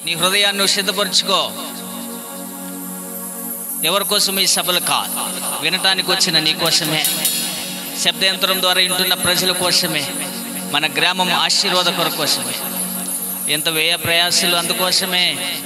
నీ హృదయాన్ని నువ్వు సిద్ధపరచుకో ఎవరి కోసం ఈ సభలు కాదు వినటానికి వచ్చిన నీ కోసమే శబ్దయంత్రం ద్వారా వింటున్న ప్రజల కోసమే మన గ్రామం ఆశీర్వాద కొర కోసమే ఎంత వ్యయ ప్రయాసాలు అందుకోసమే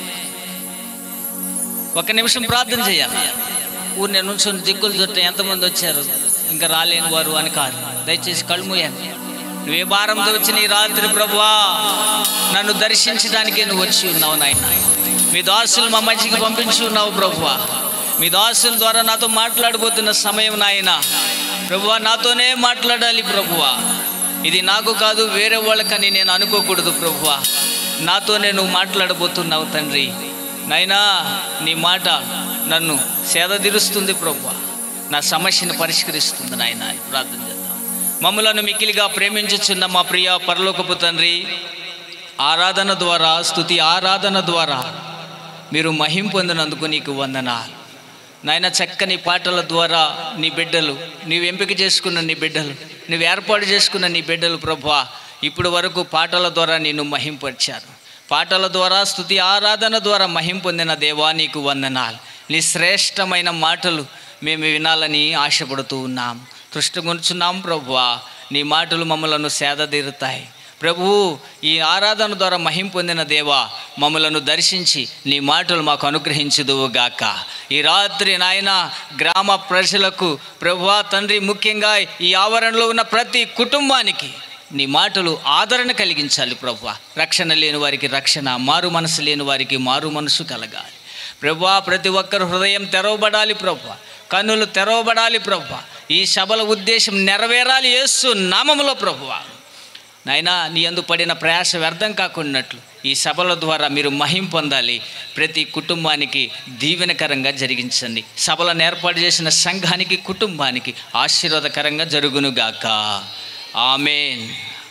ఒక నిమిషం ప్రార్థన చేయాలి ఊరిని నుంచుని దిక్కులు చుట్టూ ఎంతమంది వచ్చారు ఇంకా రాలేని వారు అని కాదు దయచేసి కళ్ళు మూయండి నువ్వే భారంతో వచ్చిన ఈ రాత్రి ప్రభువా నన్ను దర్శించడానికి నువ్వు వచ్చి ఉన్నావు నాయన మీ దాసులు మా మధ్యకి పంపించి ఉన్నావు ప్రభువా మీ దాసుల ద్వారా నాతో మాట్లాడబోతున్న సమయం నాయన ప్రభువా నాతోనే మాట్లాడాలి ప్రభువా ఇది నాకు కాదు వేరే వాళ్ళకని నేను అనుకోకూడదు ప్రభువా నాతోనే నువ్వు మాట్లాడబోతున్నావు తండ్రి నాయనా నీ మాట నన్ను సేద తీరుస్తుంది ప్రభువా నా సమస్యను పరిష్కరిస్తుంది నాయన అని ప్రార్థన చేద్దాం మమ్మలను మిక్కిలిగా ప్రేమించుచున్న మా ప్రియ పరలోకపు తండ్రి ఆరాధన ద్వారా స్తుతి ఆరాధన ద్వారా మీరు మహిం పొందినందుకు నీకు వందనాలు నాయన చక్కని పాటల ద్వారా నీ బిడ్డలు నీవు ఎంపిక చేసుకున్న నీ బిడ్డలు నువ్వు ఏర్పాటు చేసుకున్న నీ బిడ్డలు ప్రభా ఇప్పుడు వరకు పాటల ద్వారా నిన్ను మహింపరిచారు పాటల ద్వారా స్తుతి ఆరాధన ద్వారా మహిం పొందిన దేవా నీకు వందనాలు నీ శ్రేష్టమైన మాటలు మేము వినాలని ఆశపడుతూ ఉన్నాం తృష్టిగొంచున్నాం ప్రభువా నీ మాటలు మమ్మలను సేదతీరుతాయి ప్రభువు ఈ ఆరాధన ద్వారా మహిం పొందిన దేవా మమ్మలను దర్శించి నీ మాటలు మాకు అనుగ్రహించుదువుగాక ఈ రాత్రి నాయన గ్రామ ప్రజలకు ప్రభువా తండ్రి ముఖ్యంగా ఈ ఆవరణలో ఉన్న ప్రతి కుటుంబానికి నీ మాటలు ఆదరణ కలిగించాలి ప్రభువ రక్షణ లేని వారికి రక్షణ మారు మనసు లేని వారికి మారు మనసు కలగాలి ప్రభువా ప్రతి ఒక్కరు హృదయం తెరవబడాలి ప్రభువ కన్నులు తెరవబడాలి ప్రభువ ఈ సభల ఉద్దేశం నెరవేరాలి యేసు నామములో ప్రభువా నాయనా నీ అందు పడిన ప్రయాస వ్యర్థం కాకున్నట్లు ఈ సభల ద్వారా మీరు మహిం పొందాలి ప్రతి కుటుంబానికి దీవెనకరంగా జరిగించండి సభలను ఏర్పాటు చేసిన సంఘానికి కుటుంబానికి ఆశీర్వాదకరంగా జరుగునుగాక ఆమెన్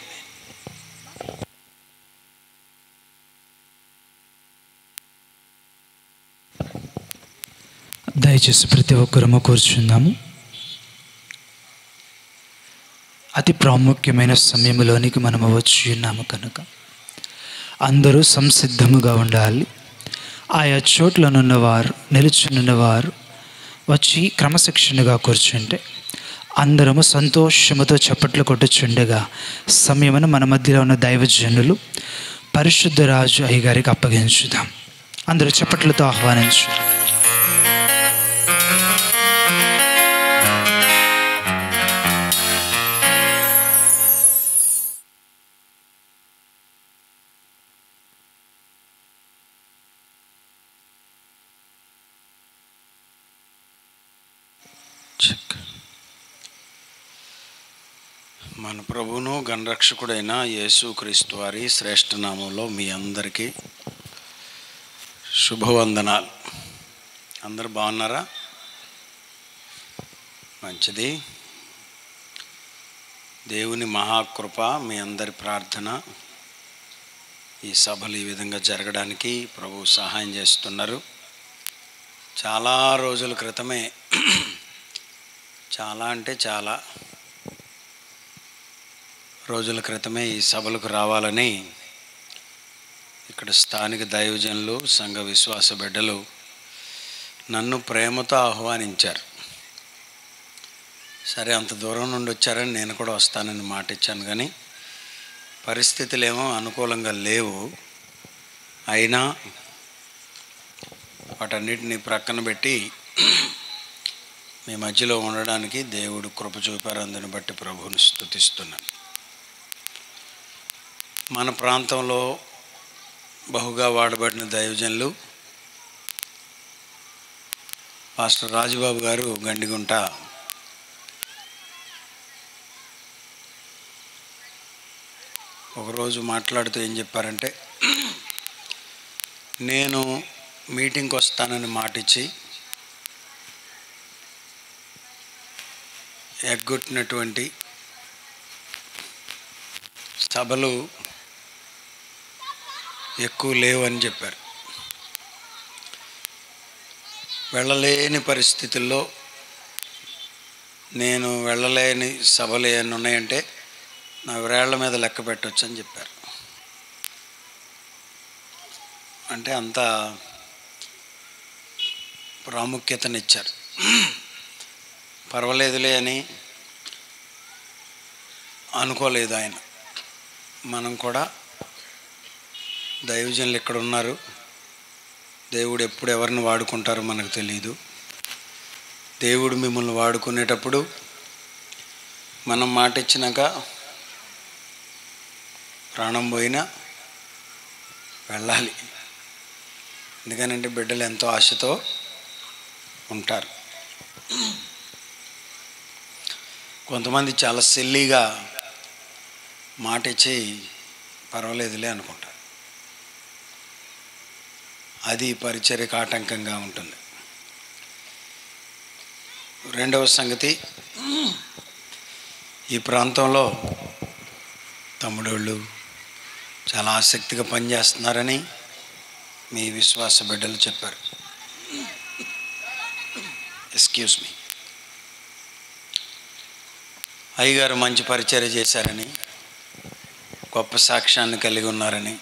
దయచేసి ప్రతి ఒక్కరము కూర్చుందాము అతి ప్రాముఖ్యమైన సమయంలోనికి మనము వచ్చి ఉన్నాము కనుక అందరూ సంసిద్ధముగా ఉండాలి ఆయా చోట్లనున్నవారు నిలుచునున్నవారు వచ్చి క్రమశిక్షణగా కూర్చుంటే అందరము సంతోషముతో చప్పట్లు కొట్టుచుండగా సమయమున మన మధ్యలో ఉన్న దైవజనులు పరిశుద్ధ రాజు అయ్యగారికి అప్పగించుదాం అందరూ చప్పట్లతో ఆహ్వానించు చెక్ మన ప్రభువును గణరక్షకుడైన యేసుక్రీస్తు వారి శ్రేష్ఠ నామంలో మీ అందరికీ శుభవందనాలు అందరు బాగున్నారా మంచిది దేవుని మహాకృప మీ అందరి ప్రార్థన ఈ సభలు ఈ విధంగా జరగడానికి ప్రభు సహాయం చేస్తున్నారు చాలా రోజుల క్రితమే చాలా అంటే చాలా రోజుల క్రితమే ఈ సభలకు రావాలని ఇక్కడ స్థానిక దైవజనులు సంఘ విశ్వాస బిడ్డలు నన్ను ప్రేమతో ఆహ్వానించారు సరే అంత దూరం నుండి వచ్చారని నేను కూడా వస్తానని మాట ఇచ్చాను కానీ పరిస్థితులు ఏమో అనుకూలంగా లేవు అయినా వాటన్నిటిని ప్రక్కన పెట్టి మీ మధ్యలో ఉండడానికి దేవుడు కృప చూపారు అందుని బట్టి ప్రభువుని స్తుతిస్తున్నాను మన ప్రాంతంలో బహుగా వాడబడిన దైవజనులు పాస్టర్ రాజుబాబు గారు గండిగుంట ఒకరోజు మాట్లాడుతూ ఏం చెప్పారంటే నేను మీటింగ్కి వస్తానని మాటిచ్చి ఎగ్గొట్టినటువంటి సభలు ఎక్కువ లేవు అని చెప్పారు వెళ్ళలేని పరిస్థితుల్లో నేను వెళ్ళలేని సభలు ఏమైనా ఉన్నాయంటే నా వేళ్ల మీద లెక్క పెట్టవచ్చు అని చెప్పారు అంటే అంత ప్రాముఖ్యతనిచ్చారు పర్వాలేదులే అని అనుకోలేదు ఆయన మనం కూడా దైవజనులు ఇక్కడ ఉన్నారు దేవుడు ఎప్పుడు ఎవరిని వాడుకుంటారో మనకు తెలియదు దేవుడు మిమ్మల్ని వాడుకునేటప్పుడు మనం మాట ఇచ్చినాక ప్రాణం పోయినా వెళ్ళాలి ఎందుకనంటే బిడ్డలు ఎంతో ఆశతో ఉంటారు కొంతమంది చాలా సిల్లీగా మాట ఇచ్చి పర్వాలేదులే అనుకుంటారు అది పరిచర్యకు ఆటంకంగా ఉంటుంది రెండవ సంగతి ఈ ప్రాంతంలో తమ్ముడోళ్ళు చాలా ఆసక్తిగా పనిచేస్తున్నారని మీ విశ్వాస బిడ్డలు చెప్పారు ఎక్స్క్యూజ్ మీ అయ్యగారు మంచి పరిచర్య చేశారని గొప్ప సాక్ష్యాన్ని కలిగి ఉన్నారని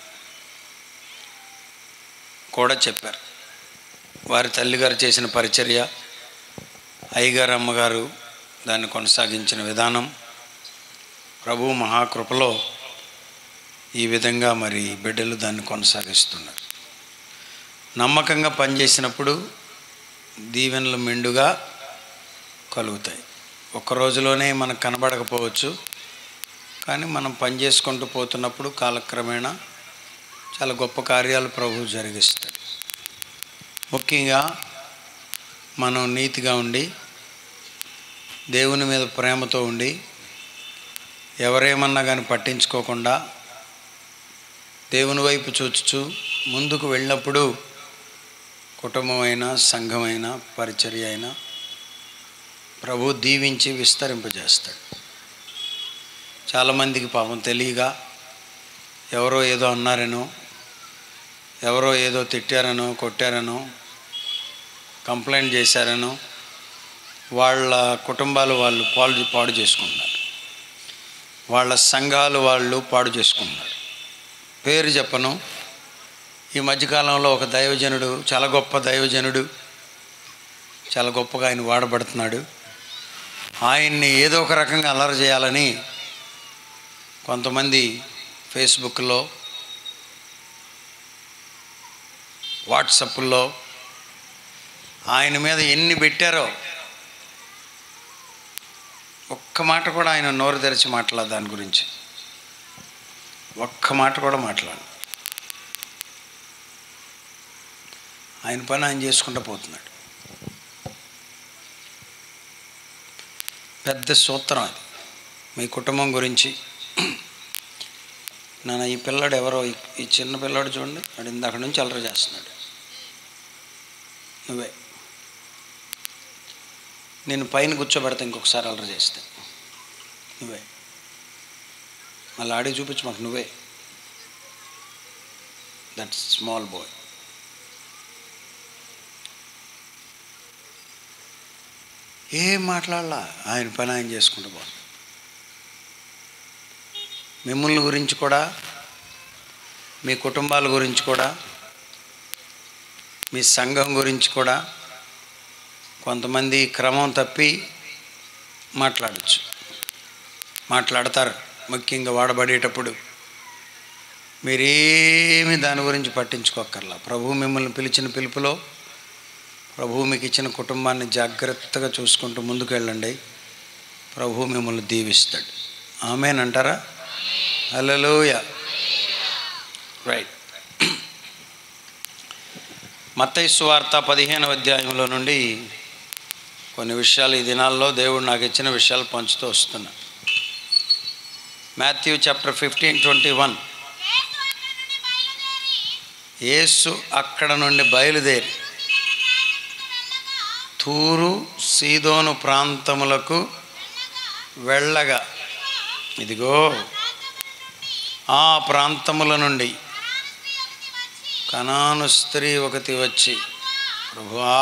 కూడా చెప్పారు వారి తల్లిగారు చేసిన పరిచర్య అయ్యగారు అమ్మగారు దాన్ని కొనసాగించిన విధానం ప్రభు మహాకృపలో ఈ విధంగా మరి బిడ్డలు దాన్ని కొనసాగిస్తున్నారు నమ్మకంగా పనిచేసినప్పుడు దీవెనలు మెండుగా కలుగుతాయి ఒక్క రోజులోనే మనకు కనబడకపోవచ్చు కానీ మనం పని చేసుకుంటూ పోతున్నప్పుడు కాలక్రమేణా చాలా గొప్ప కార్యాలు ప్రభు జరిగిస్తాడు ముఖ్యంగా మనం నీతిగా ఉండి దేవుని మీద ప్రేమతో ఉండి ఎవరేమన్నా కానీ పట్టించుకోకుండా దేవుని వైపు చూచుచు ముందుకు వెళ్ళినప్పుడు కుటుంబమైనా సంఘమైనా పరిచర్య అయినా ప్రభు దీవించి విస్తరింపజేస్తాడు చాలామందికి పాపం తెలియగా ఎవరో ఏదో అన్నారనో ఎవరో ఏదో తిట్టారనో కొట్టారనో కంప్లైంట్ చేశారనో వాళ్ళ కుటుంబాలు వాళ్ళు పాడు పాడు చేసుకుంటున్నారు వాళ్ళ సంఘాలు వాళ్ళు పాడు చేసుకుంటున్నారు పేరు చెప్పను ఈ మధ్యకాలంలో ఒక దైవజనుడు చాలా గొప్ప దైవజనుడు చాలా గొప్పగా ఆయన వాడబడుతున్నాడు ఆయన్ని ఏదో ఒక రకంగా అల్లరి చేయాలని కొంతమంది ఫేస్బుక్లో వాట్సప్లో ఆయన మీద ఎన్ని పెట్టారో ఒక్క మాట కూడా ఆయన నోరు తెరిచి మాట్లాడదు దాని గురించి ఒక్క మాట కూడా మాట్లాడు ఆయన పని ఆయన చేసుకుంటూ పోతున్నాడు పెద్ద సూత్రం అది మీ కుటుంబం గురించి నాన్న ఈ పిల్లాడు ఎవరో ఈ- ఈ చిన్న పిల్లాడు చూడండి వాడు ఇందాక నుంచి అల్లరి చేస్తున్నాడు నువ్వే నేను పైన కూర్చోబెడతా ఇంకొకసారి అల్లరి చేస్తే నువ్వే మళ్ళీ ఆడి చూపించు మాకు నువ్వే దట్ స్మాల్ బాయ్ ఏం మాట్లాడలా ఆయన పని ఆయన చేసుకుంటూ పో మిమ్మల్ని గురించి కూడా మీ కుటుంబాల గురించి కూడా మీ సంఘం గురించి కూడా కొంతమంది క్రమం తప్పి మాట్లాడచ్చు మాట్లాడతారు ముఖ్యంగా వాడబడేటప్పుడు మీరేమి దాని గురించి పట్టించుకోక్కర్లా ప్రభు మిమ్మల్ని పిలిచిన పిలుపులో ప్రభు మీకు ఇచ్చిన కుటుంబాన్ని జాగ్రత్తగా చూసుకుంటూ ముందుకు వెళ్ళండి ప్రభు మిమ్మల్ని దీవిస్తాడు ఆమెనంటారా హల్లెలూయ రైట్ మత్తయి సువార్త పదిహేనవ అధ్యాయంలో నుండి కొన్ని విషయాలు ఈ దినాల్లో దేవుడు నాకు ఇచ్చిన విషయాలు పంచుతూ వస్తున్నా Matthew chapter fifteen twenty one Yesu అక్కడ నుండి బయలుదేరి తూరు సీదోను ప్రాంతములకు వెళ్ళగా ఇదిగో ఆ ప్రాంతముల నుండి కనాను స్త్రీ ఒకటి వచ్చి ప్రభువా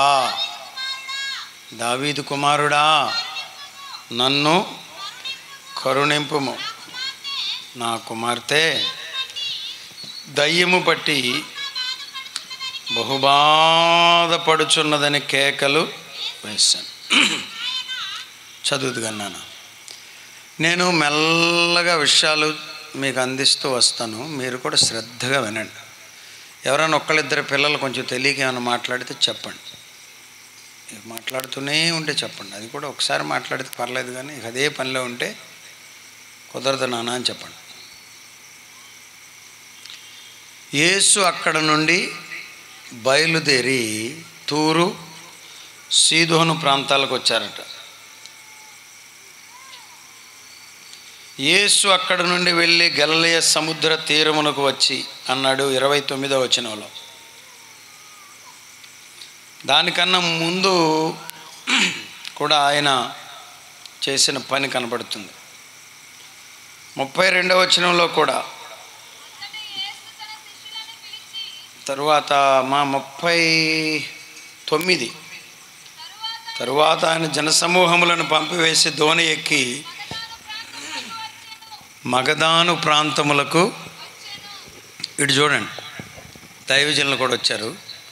దావీదు కుమారుడా నన్ను కరుణింపుము నా కుమార్తె దయ్యము పట్టి బహుబాధపడుచున్నదని కేకలు వేశాను చదువుతుగన్నాను నేను మెల్లగా విషయాలు మీకు అందిస్తూ వస్తాను మీరు కూడా శ్రద్ధగా వినండి ఎవరైనా ఒక్కళ్ళిద్దరు పిల్లలు కొంచెం తెలియక ఏమైనా మాట్లాడితే చెప్పండి ఇక మాట్లాడుతూనే ఉంటే చెప్పండి అది కూడా ఒకసారి మాట్లాడితే పర్లేదు కానీ ఇక అదే పనిలో ఉంటే కుదరదు నాన్న అని చెప్పండి యేసు అక్కడ నుండి బయలుదేరి తూరు సీదోను ప్రాంతాలకు వచ్చారట యేసు అక్కడ నుండి వెళ్ళి గలలయ సముద్ర తీరమునకు వచ్చి అన్నాడు ఇరవై తొమ్మిదో వచనంలో దానికన్నా ముందు కూడా ఆయన చేసిన పని కనబడుతుంది ముప్పై రెండవ వచనంలో కూడా తరువాత మా ముప్పై తొమ్మిది తరువాత ఆయన జనసమూహములను పంపివేసి దోణి ఎక్కి మగదాను ప్రాంతములకు ఇటు చూడండి దైవజనులు కూడా వచ్చారు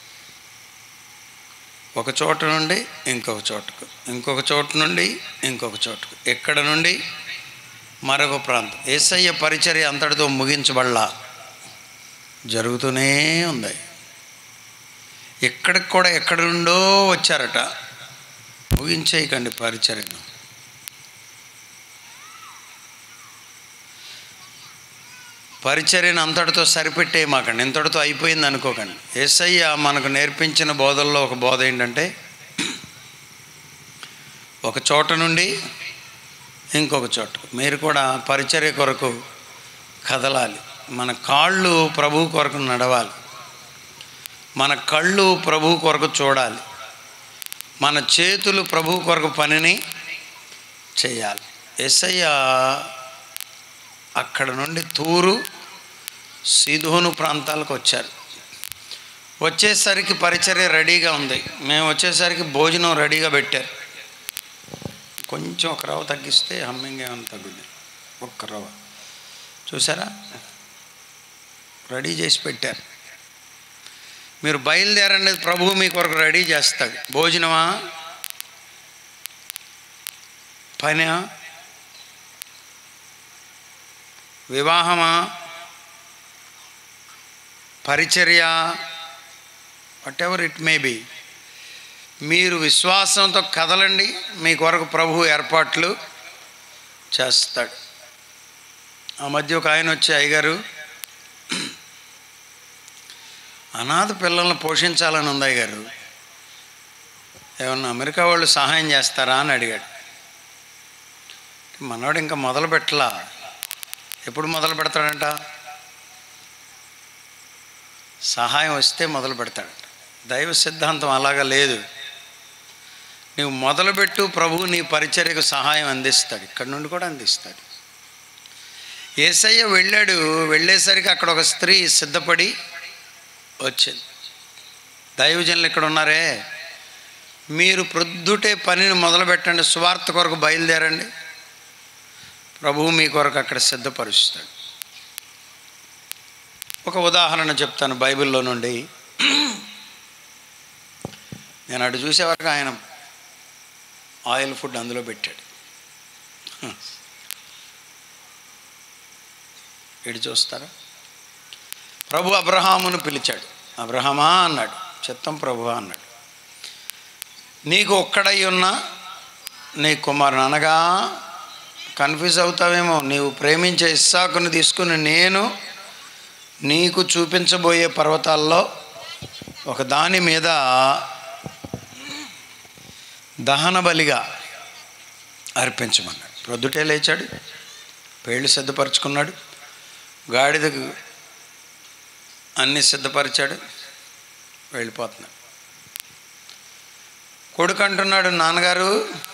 ఒక చోట నుండి ఇంకొక చోటుకు ఇంకొక చోటు నుండి ఇంకొక చోటుకు ఎక్కడ నుండి మరొక ప్రాంతం ఏసయ్య పరిచర్య అంతటితో ముగించబడలా జరుగుతూనే ఉంది ఎక్కడికి కూడా ఎక్కడి నుండో వచ్చారట ముగించేయకండి పరిచర్యను పరిచర్యను అంతటితో సరిపెట్టే మాకండి ఇంతటితో అయిపోయింది అనుకోకండి ఏసయ్య మనకు నేర్పించిన బోధల్లో ఒక బోధ ఏంటంటే ఒక చోట నుండి ఇంకొక చోట మీరు కూడా పరిచర్య కొరకు కదలాలి మన కాళ్ళు ప్రభు కొరకు నడవాలి మన కళ్ళు ప్రభు కొరకు చూడాలి మన చేతులు ప్రభు కొరకు పనిని చేయాలి ఎస్ఐ అక్కడ నుండి తూరు సీధోను ప్రాంతాలకు వచ్చారు వచ్చేసరికి పరిచర్య రెడీగా ఉంది మేము వచ్చేసరికి భోజనం రెడీగా పెట్టారు కొంచెం ఒక రవ్వ తగ్గిస్తే హమ్మింగ్ ఏమైనా తగ్గుద్ది ఒక్క రవ్వ చూసారా రెడీ చేసి పెట్టారు మీరు బయలుదేరండి ప్రభువు మీ కొరకు రెడీ చేస్తాడు భోజనమా పనా వివాహమా పరిచర్య whatever it may be మీరు విశ్వాసంతో కదలండి మీ కొరకు ప్రభు ఏర్పాట్లు చేస్తాడు ఆ మధ్య ఒక ఆయన వచ్చి అయ్యగారు అనాథ పిల్లల్ని పోషించాలని ఉంది అయ్యగారు ఏమన్నా అమెరికా వాళ్ళు సహాయం చేస్తారా అని అడిగాడు మనవాడు ఇంకా మొదలు పెట్టలా ఎప్పుడు మొదలు పెడతాడంట సహాయం వస్తే మొదలు పెడతాడంట దైవ సిద్ధాంతం అలాగా లేదు నువ్వు మొదలుపెట్టు ప్రభువు నీ పరిచర్యకు సహాయం అందిస్తాడు ఇక్కడ నుండి కూడా అందిస్తాడు ఏసయ్య వెళ్ళాడు వెళ్ళేసరికి అక్కడ ఒక స్త్రీ సిద్ధపడి వచ్చింది దైవజనులు ఇక్కడ ఉన్నారే మీరు ప్రొద్దుటే పనిని మొదలుపెట్టండి స్వార్థ కొరకు బయలుదేరండి ప్రభువు మీ కొరకు అక్కడ సిద్ధపరుస్తాడు ఒక ఉదాహరణ చెప్తాను బైబిల్లో నుండి నేను అటు చూసే వరకు ఆయన ఆయిల్ ఫుడ్ అందులో పెట్టాడు ఇటు చూస్తారా ప్రభు అబ్రహామును పిలిచాడు అబ్రహమా అన్నాడు చిత్తం ప్రభు అన్నాడు నీకు ఒక్కడై ఉన్న నీ కుమారుని అనగా కన్ఫ్యూజ్ అవుతావేమో నీవు ప్రేమించే ఇస్సాకును తీసుకుని నేను నీకు చూపించబోయే పర్వతాల్లో ఒక దాని మీద దహన బలిగా అర్పించమన్నాడు ప్రొద్దుటే లేచాడు పేళ్ళు సిద్ధపరచుకున్నాడు గాడిదకు అన్ని సిద్ధపరిచాడు వెళ్ళిపోతున్నాడు కొడుకు అంటున్నాడు నాన్నగారు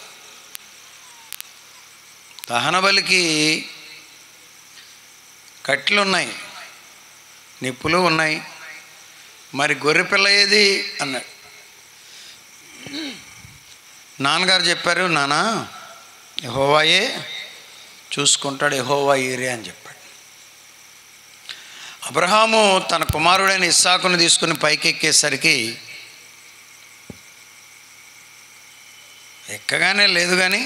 దహన బలికి కట్టెలు ఉన్నాయి నిప్పులు ఉన్నాయి మరి గొర్రె పిల్ల ఏది అన్నాడు నాన్నగారు చెప్పారు నానా యహోవాయే చూసుకుంటాడు యహోవా ఏరియా అని చెప్పాడు అబ్రహాము తన కుమారుడైన ఇస్సాకును తీసుకుని పైకెక్కేసరికి ఎక్కగానే లేదు కానీ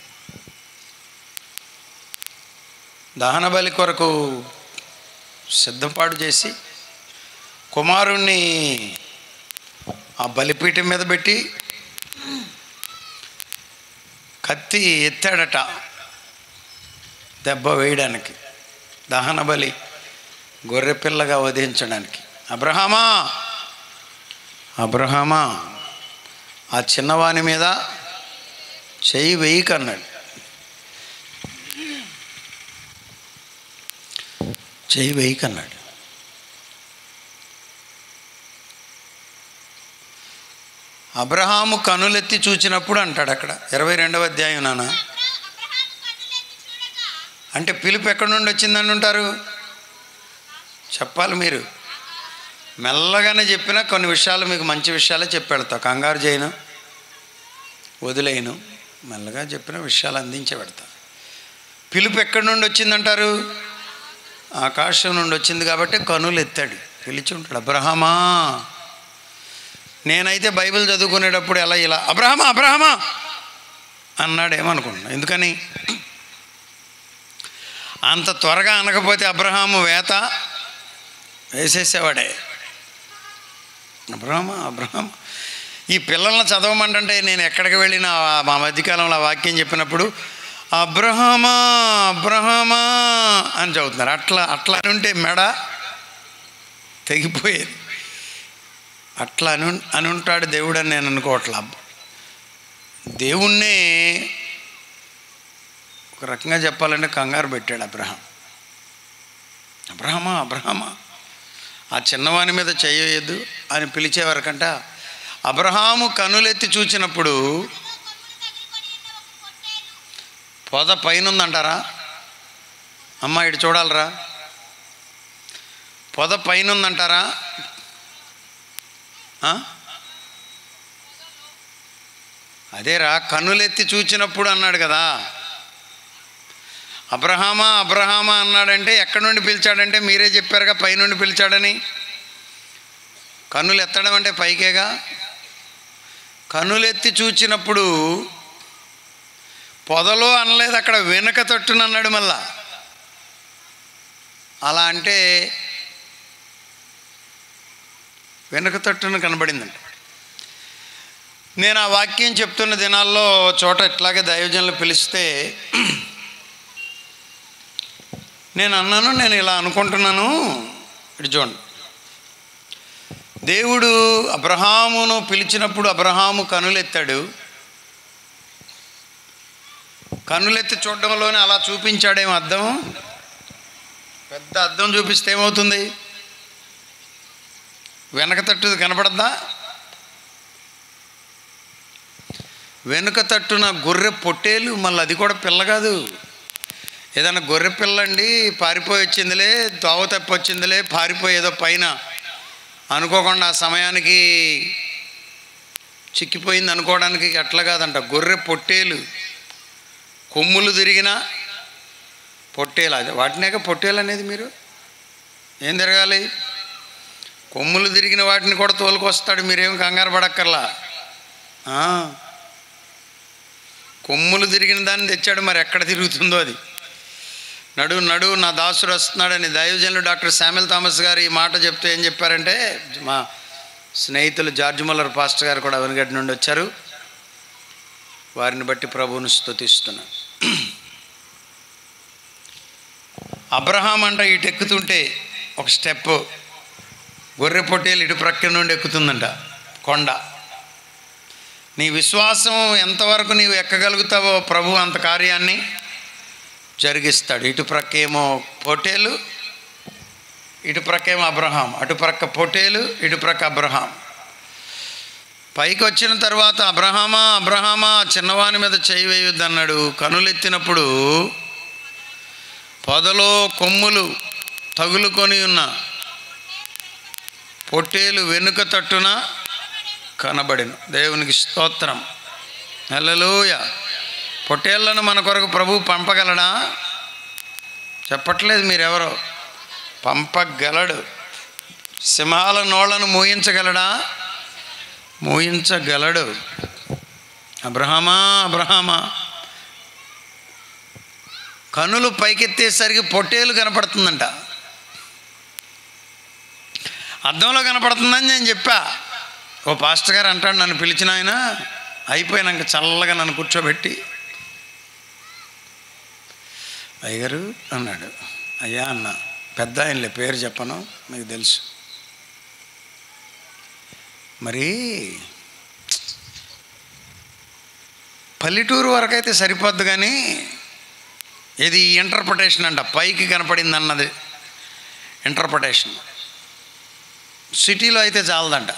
దహన బలి కొరకు సిద్ధపాటు చేసి కుమారుణ్ణి ఆ బలిపీఠం మీద పెట్టి కత్తి ఎత్తాడట దెబ్బ వేయడానికి దహన బలి గొర్రెపిల్లగా వధించడానికి అబ్రహామా అబ్రహామా ఆ చిన్నవాని మీద చెయ్యి వేయికన్నాడు చెయ్యి వేయికన్నాడు అబ్రహాము కనులెత్తి చూచినప్పుడు అంటాడు అక్కడ ఇరవై రెండవ అధ్యాయం నాన్న అంటే పిలుపు ఎక్కడి నుండి వచ్చిందని ఉంటారు చెప్పాలి మీరు మెల్లగానే చెప్పినా కొన్ని విషయాలు మీకు మంచి విషయాలే చెప్పి పెడతా కంగారు చేయను వదిలేయను మెల్లగా చెప్పిన విషయాలు అందించి పెడతా పిలుపు ఎక్కడి నుండి వచ్చిందంటారు ఆకాశం నుండి వచ్చింది కాబట్టి కనులు ఎత్తాడు పిలిచి ఉంటాడు అబ్రహమా నేనైతే బైబిల్ చదువుకునేటప్పుడు ఎలా ఇలా అబ్రహమా అబ్రహమా అన్నాడేమనుకున్నా ఎందుకని అంత త్వరగా అనకపోతే అబ్రహాము వేత వేసేసేవాడే అబ్రహమ అబ్రహం ఈ పిల్లల్ని చదవమంటే నేను ఎక్కడికి వెళ్ళినా ఆ- మా మధ్యకాలంలో ఆ వాక్యం చెప్పినప్పుడు అబ్రహమా అబ్రహమా అని చదువుతున్నారు అట్లా అట్లా అని ఉంటే మెడ తెగిపోయేది అట్లా అను అని ఉంటాడు దేవుడు అని నేను అనుకోవట్లా దేవుణ్ణే ఒక రకంగా చెప్పాలంటే కంగారు పెట్టాడు అబ్రహం అబ్రహమా అబ్రహమా ఆ చిన్నవాని మీద చేయొద్దు అని పిలిచేవారకంట అబ్రహాము కనులెత్తి చూచినప్పుడు పొద పైన ఉందంటారా అమ్మ ఇటు చూడాలరా పొద పైన ఉందంటారా ఆ? అదేరా కన్నులెత్తి చూచినప్పుడు అన్నాడు కదా అబ్రహామా అబ్రహామా అన్నాడంటే ఎక్కడి నుండి పిలిచాడంటే మీరే చెప్పారుగా పైనుండి పిలిచాడని కన్నులు ఎత్తడం అంటే పైకేగా కన్నులెత్తి చూచినప్పుడు పొదలో అనలేదు అక్కడ వెనుక తట్టున అన్నాడు మళ్ళా అలా అంటే వెనుక తట్టున కనబడిందంట నేను ఆ వాక్యం చెప్తున్న దినాల్లో చోట ఇట్లాగే దైవజనులు పిలిస్తే నేను అన్నాను నేను ఇలా అనుకుంటున్నాను ఇటు చూడండి దేవుడు అబ్రహామును పిలిచినప్పుడు అబ్రహాము కనులెత్తాడు కన్నులెత్తి చూడడంలోనే అలా చూపించాడేమో అద్దం పెద్ద అద్దం చూపిస్తే ఏమవుతుంది వెనక తట్టు కనపడద్దా వెనుక తట్టున గొర్రె పొట్టేలు మళ్ళీ అది కూడా పిల్ల కాదు ఏదైనా గొర్రె పిల్ల అండి పారిపోయి వచ్చిందిలే దోవ తప్పి వచ్చిందిలే పారిపోయి ఏదో పైన అనుకోకుండా ఆ సమయానికి చిక్కిపోయింది అనుకోవడానికి అట్లా కాదంట గొర్రె పొట్టేలు కొమ్ములు తిరిగిన పొట్టేలు అది వాటినేక పొట్టేలు అనేది మీరు ఏం తిరగాలి కొమ్ములు తిరిగిన వాటిని కూడా తోలుకొస్తాడు మీరేం కంగారు పడక్కర్లా ఆ. కొమ్ములు తిరిగిన దాన్ని తెచ్చాడు మరి ఎక్కడ తిరుగుతుందో అది నడు నడు నా దాసుడు వస్తున్నాడని దైవజనులు డాక్టర్ శామ్యుల్ థామస్ గారు ఈ మాట చెప్తే ఏం చెప్పారంటే మా స్నేహితులు జార్జ్ మల్లర్ పాస్టర్ గారు కూడా అవనగడ్డి నుండి వచ్చారు వారిని బట్టి ప్రభువును స్తుతిస్తున్నాను అబ్రహాం అంట ఇటు ఎక్కుతుంటే ఒక స్టెప్ గొర్రె పొట్టేలు ఇటు ప్రక్క నుండి ఎక్కుతుందంట కొండ నీ విశ్వాసం ఎంతవరకు నీవు ఎక్కగలుగుతావో ప్రభు అంత కార్యాన్ని జరిగిస్తాడు ఇటు ప్రక్క ఏమో పొటేలు ఇటు ప్రక్క ఏమో అబ్రహాం అటు ప్రక్క పొటేలు ఇటు ప్రక్క అబ్రహాం పైకి వచ్చిన తర్వాత అబ్రహామా అబ్రహామా చిన్నవాని మీద చేయి వేయొద్దు అన్నాడు కనులెత్తినప్పుడు పొదలో కొమ్ములు తగులుకొని ఉన్న పొట్టేలు వెనుక తట్టున కనబడిన దేవునికి స్తోత్రం హల్లెలూయ పొట్టేళ్లను మన కొరకు ప్రభు పంపగలడా చెప్పట్లేదు మీరెవరో పంపగలడు సింహాల నోళ్లను మూయించగలడా మూయించగలడు అబ్రహమా అబ్రహమా కనులు పైకెత్తేసరికి పొట్టేలు కనపడుతుందంట అద్దంలో కనపడుతుందని నేను చెప్పా ఓ పాస్టర్ గారు అంటాడు నన్ను పిలిచిన ఆయన అయిపోయినాక చల్లగా నన్ను కూర్చోబెట్టి అయ్యగారు అన్నాడు అయ్యా అన్న పెద్ద ఆయనలే పేరు చెప్పను మీకు తెలుసు మరి పల్లెటూరు వరకు అయితే సరిపోద్దు కానీ ఇది ఇంటర్ప్రిటేషన్ అంట పైకి కనపడింది అన్నది ఇంటర్ప్రిటేషన్ సిటీలో అయితే చాలదంట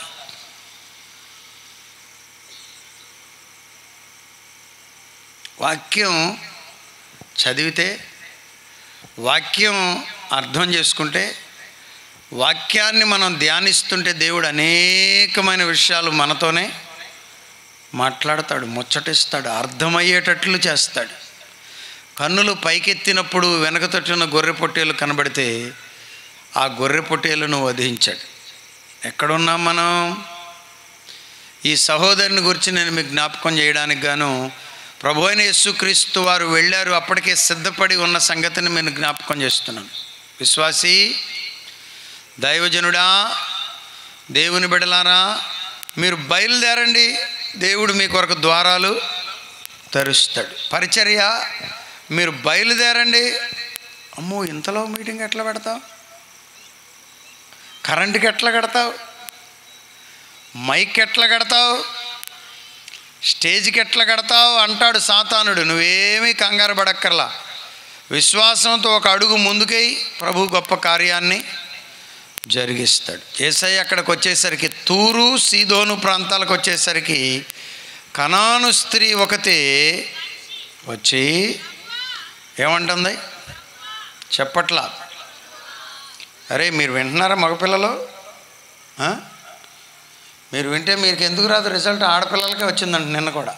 వాక్యం చదివితే వాక్యం అర్థం చేసుకుంటే వాక్యాన్ని మనం ధ్యానిస్తుంటే దేవుడు అనేకమైన విషయాలు మనతోనే మాట్లాడతాడు ముచ్చటిస్తాడు అర్థమయ్యేటట్లు చేస్తాడు కన్నులు పైకెత్తినప్పుడు వెనక తట్టున్న గొర్రె పొట్టేలు కనబడితే ఆ గొర్రె పొట్టేలను వధించాడు ఎక్కడున్నాం మనం ఈ సహోదరుని గురించి నేను మీకు జ్ఞాపకం చేయడానికి గాను ప్రభు అయిన యేసుక్రీస్తు వారు వెళ్ళారు అప్పటికే సిద్ధపడి ఉన్న సంగతిని నేను జ్ఞాపకం చేస్తున్నాను విశ్వాసి దైవజనుడా దేవుని బిడలారా మీరు బయలుదేరండి దేవుడు మీ కొరకు ద్వారాలు తెరుస్తాడు పరిచర్య మీరు బయలుదేరండి అమ్మో ఇంతలో మీటింగ్ ఎట్లా పెడతావు కరెంటుకి ఎట్లా కడతావు మైక్ ఎట్లా కడతావు స్టేజ్కి ఎట్లా కడతావు అంటాడు సాతానుడు నువ్వేమీ కంగారు పడక్కర్లా విశ్వాసంతో ఒక అడుగు ముందుకై ప్రభు గొప్ప కార్యాన్ని జరిగిస్తాడు ఏసై అక్కడికి వచ్చేసరికి తూరు సీదోను ప్రాంతాలకు వచ్చేసరికి కనాను స్త్రీ ఒకటి వచ్చి ఏమంటుంది చెప్పట్లా అరే మీరు వింటున్నారా మగపిల్లలు ఆ? మీరు వింటే మీకు ఎందుకు రాదు రిజల్ట్ ఆడపిల్లలకే వచ్చిందంట నిన్న కూడా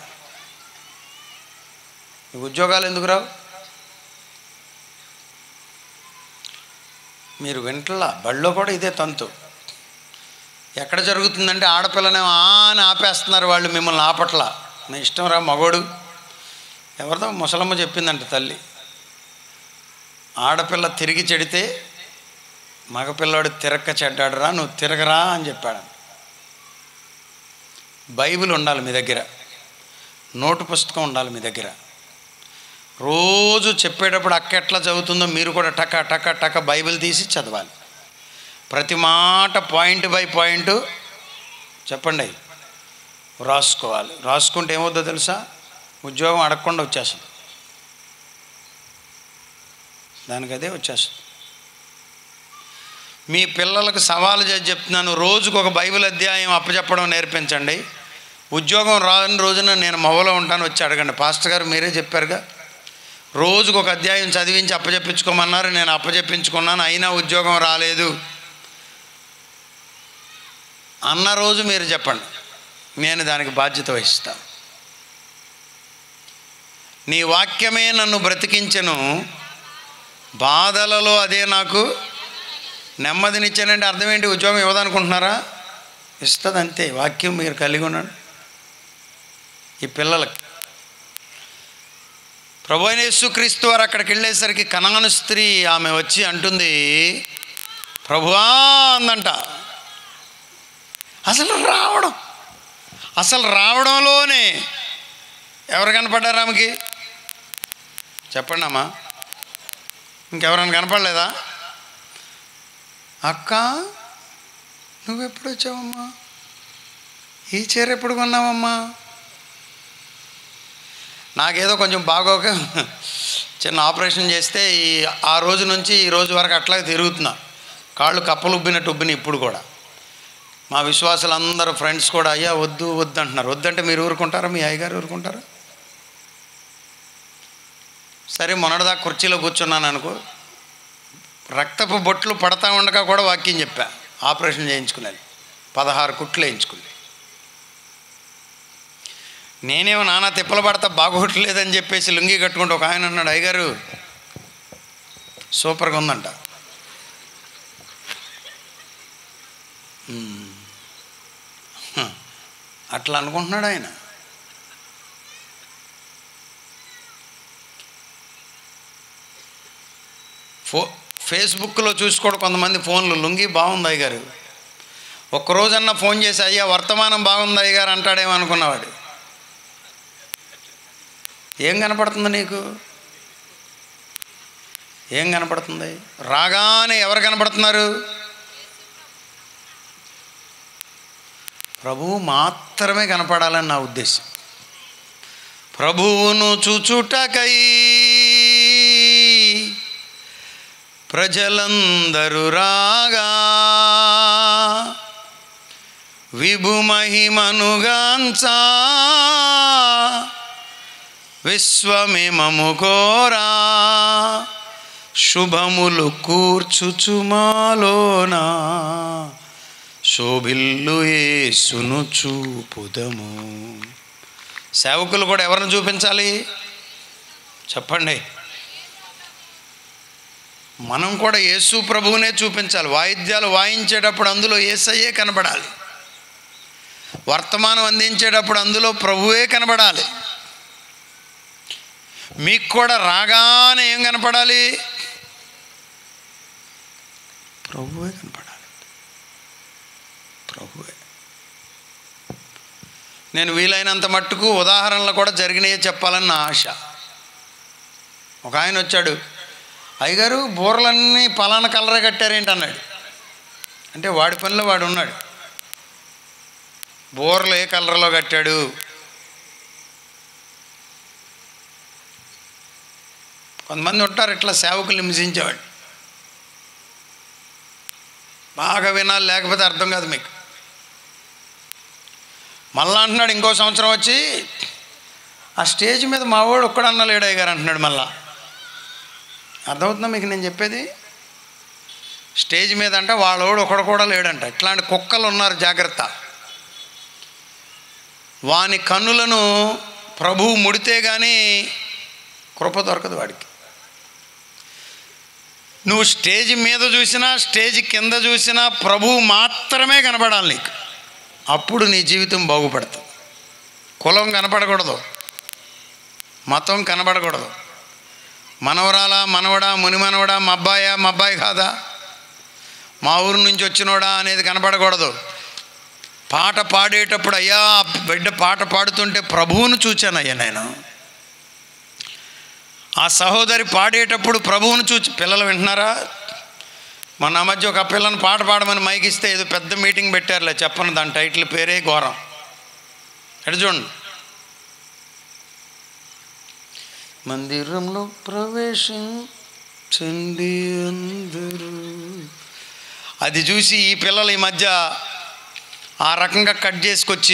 మీకు ఉద్యోగాలు ఎందుకు రావు మీరు వింటలా బళ్ళో కూడా ఇదే తంతు ఎక్కడ జరుగుతుందంటే ఆడపిల్లనే ఆ అని ఆపేస్తున్నారు వాళ్ళు మిమ్మల్ని ఆపట్లా మీ ఇష్టం రా మగోడు ఎవరిదో ముసలమ్మ చెప్పిందంట తల్లి ఆడపిల్ల తిరిగి చెడితే మగపిల్లాడు తిరక్క చెడ్డాడురా నువ్వు తిరగరా అని చెప్పాడు బైబిల్ ఉండాలి మీ దగ్గర నోటు పుస్తకం ఉండాలి మీ దగ్గర రోజు చెప్పేటప్పుడు అక్క ఎట్లా చదువుతుందో మీరు కూడా టక టక టక బైబిల్ తీసి చదవాలి ప్రతి మాట పాయింట్ బై పాయింట్ చెప్పండి రాసుకోవాలి రాసుకుంటే ఏమవుద్దో తెలుసా ఉద్యోగం అడగకుండా వచ్చేస్తుంది దానికి అదే వచ్చేస్తుంది మీ పిల్లలకు సవాలు చేసి చెప్తున్నాను రోజుకు ఒక బైబిల్ అధ్యాయం అప్పచెప్పడం నేర్పించండి ఉద్యోగం రాని రోజున నేను మొవలో ఉంటాను వచ్చి అడగండి పాస్టర్ గారు మీరే చెప్పారుగా రోజుకు ఒక అధ్యాయం చదివించి అప్పచెప్పించుకోమన్నారు నేను అప్పచెప్పించుకున్నాను అయినా ఉద్యోగం రాలేదు అన్న రోజు మీరు చెప్పండి నేను దానికి బాధ్యత వహిస్తాను నీ వాక్యమే నన్ను బ్రతికించెను బాధలలో అదే నాకు నెమ్మదినిచ్చానంటే అర్థం ఏంటి ఉద్యోగం ఇవ్వదనుకుంటున్నారా ఇస్తుంది అంతే వాక్యం మీరు కలిగి ఉన్నాడు ఈ పిల్లలకి ప్రభు అయిన యేసుక్రీస్తు వారు అక్కడికి వెళ్ళేసరికి కనాను స్త్రీ ఆమె వచ్చి అంటుంది ప్రభువా అందంట అసలు రావడం అసలు రావడంలోనే ఎవరు కనపడ్డారు ఆమెకి చెప్పండి అమ్మా ఇంకెవరైనా కనపడలేదా అక్క నువ్వెప్పుడు వచ్చావమ్మా ఈ చీర ఎప్పుడు కొన్నావమ్మా నాకేదో కొంచెం బాగోక చిన్న ఆపరేషన్ చేస్తే ఈ ఆ రోజు నుంచి ఈ రోజు వరకు అట్లాగే తిరుగుతున్నా కాళ్ళు కప్పలు ఉబ్బినట్టు ఉబ్బిన ఇప్పుడు కూడా మా విశ్వాసులు అందరూ ఫ్రెండ్స్ కూడా అయ్యా వద్దు వద్దు అంటున్నారు వద్దంటే మీరు ఊరుకుంటారా మీ అయ్యగారు ఊరుకుంటారా సరే మొన్నటిదాకా కుర్చీలో కూర్చున్నాను అనుకో రక్తపు బొట్లు పడతా ఉండగా కూడా వాక్యం చెప్పా ఆపరేషన్ చేయించుకునేది పదహారు కుట్లు వేయించుకుంది నేనేమో నానా తిప్పలు పడతా బాగోట్లేదని చెప్పేసి లుంగి కట్టుకుంటూ ఒక ఆయన అన్నాడు అయ్యగారు సూపర్గా ఉందంట ఉమ్. హ. అట్లా అనుకుంటున్నాడు ఆయన ఫో ఫేస్బుక్లో చూసుకోడు కొంతమంది ఫోన్లు లుంగి బాగుంది అయ్య గారు ఒక్కరోజన్నా ఫోన్ చేసి అయ్యా వర్తమానం బాగుంది అయ్య గారు అంటాడేమో అనుకున్నవాడు ఏం కనపడుతుంది నీకు ఏం కనపడుతుంది రాగానే ఎవరు కనపడుతున్నారు ప్రభువు మాత్రమే కనపడాలని నా ఉద్దేశం ప్రభువును చూచుటకై ప్రజలందరూ రాగా విభుమహిమనుగాంచా విశ్వమిమము కోరా శుభములు కూర్చుచుమాలోనా శోభిల్లు ఏసును చూపుదము సేవకులు కూడా ఎవరిని చూపించాలి చెప్పండి మనం కూడా యేసు ప్రభువునే చూపించాలి వాయిద్యాలు వాయించేటప్పుడు అందులో ఏసయ్యే కనబడాలి వర్తమానం అందించేటప్పుడు అందులో ప్రభువే కనబడాలి మీకు కూడా రాగానే ఏం కనపడాలి ప్రభువే కనపడాలి ప్రభువే నేను వీలైనంత మట్టుకు ఉదాహరణలు కూడా జరిగినాయే చెప్పాలని నా ఆశ ఒక ఆయన వచ్చాడు అయ్యగారు బూరలన్నీ పలానా కలరే కట్టారేంటి అన్నాడు అంటే వాడి పనిలో వాడు ఉన్నాడు బూరలు ఏ కలర్లో కట్టాడు కొంతమంది ఉంటారు ఇట్లా సేవకులు హింసించేవాడు బాగా వినాలి లేకపోతే అర్థం కాదు మీకు మళ్ళా అంటున్నాడు ఇంకో సంవత్సరం వచ్చి ఆ స్టేజ్ మీద మా వాడు ఒక్కడన్నా లేడయ్య గారు అంటున్నాడు మళ్ళా అర్థమవుతుందా మీకు నేను చెప్పేది స్టేజ్ మీద అంటే వాళ్ళోడు ఒకడు కూడా లేడంట ఇట్లాంటి కుక్కలు ఉన్నారు జాగ్రత్త వాని కన్నులను ప్రభువు ముడితే కానీ కృప దొరకదు వాడికి నువ్వు స్టేజ్ మీద చూసినా స్టేజ్ కింద చూసినా ప్రభువు మాత్రమే కనపడాలి నీకు అప్పుడు నీ జీవితం బాగుపడుతుంది కులం కనపడకూడదు మతం కనపడకూడదు మనవరాలా మనవడా మునిమనవడా మా అబ్బాయా మా అబ్బాయి కాదా మా ఊరు నుంచి వచ్చినోడా అనేది కనపడకూడదు పాట పాడేటప్పుడు అయ్యా ఆ బిడ్డ పాట పాడుతుంటే ప్రభువును చూచానయ్యా నేను ఆ సహోదరి పాడేటప్పుడు ప్రభువును చూచి పిల్లలు వింటున్నారా మొన్న ఆ మధ్య ఒక పిల్లని పాట పాడమని మైకిస్తే ఏదో పెద్ద మీటింగ్ పెట్టారులే చెప్పను దాని టైటిల్ పేరే ఘోరం ఎటు చూడండి మందిరంలో ప్రవేశించండి అందరూ అది చూసి ఈ పిల్లలు ఈ మధ్య ఆ రకంగా కట్ చేసుకొచ్చి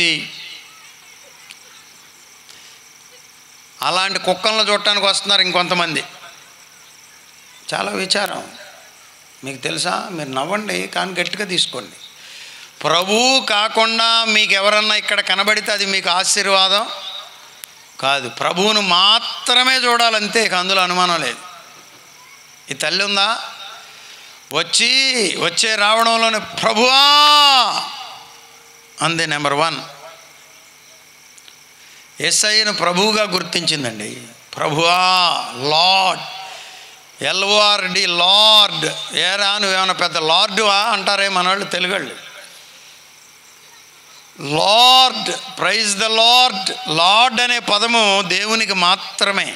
అలాంటి కుక్కలను చూడటానికి వస్తున్నారు ఇంకొంతమంది చాలా విచారం మీకు తెలుసా మీరు నవ్వండి కానీ గట్టిగా తీసుకోండి ప్రభు కాకుండా మీకు ఎవరన్నా ఇక్కడ కనబడితే అది మీకు ఆశీర్వాదం కాదు ప్రభువును మాత్రమే చూడాలంతే ఇక అందులో అనుమానం లేదు ఈ తల్లి ఉందా వచ్చి వచ్చే రావడంలోనే ప్రభువా అంది నెంబర్ వన్ ఎస్ఐను ప్రభువుగా గుర్తించిందండి ప్రభువా లార్డ్ ఎల్ఓఆర్డి లార్డ్ ఏరా నువ్వేమైనా పెద్ద లార్డువా అంటారే మనవాళ్ళు తెలుగాళ్ళు lord praise the lord lord అనే పదము దేవునికి మాత్రమే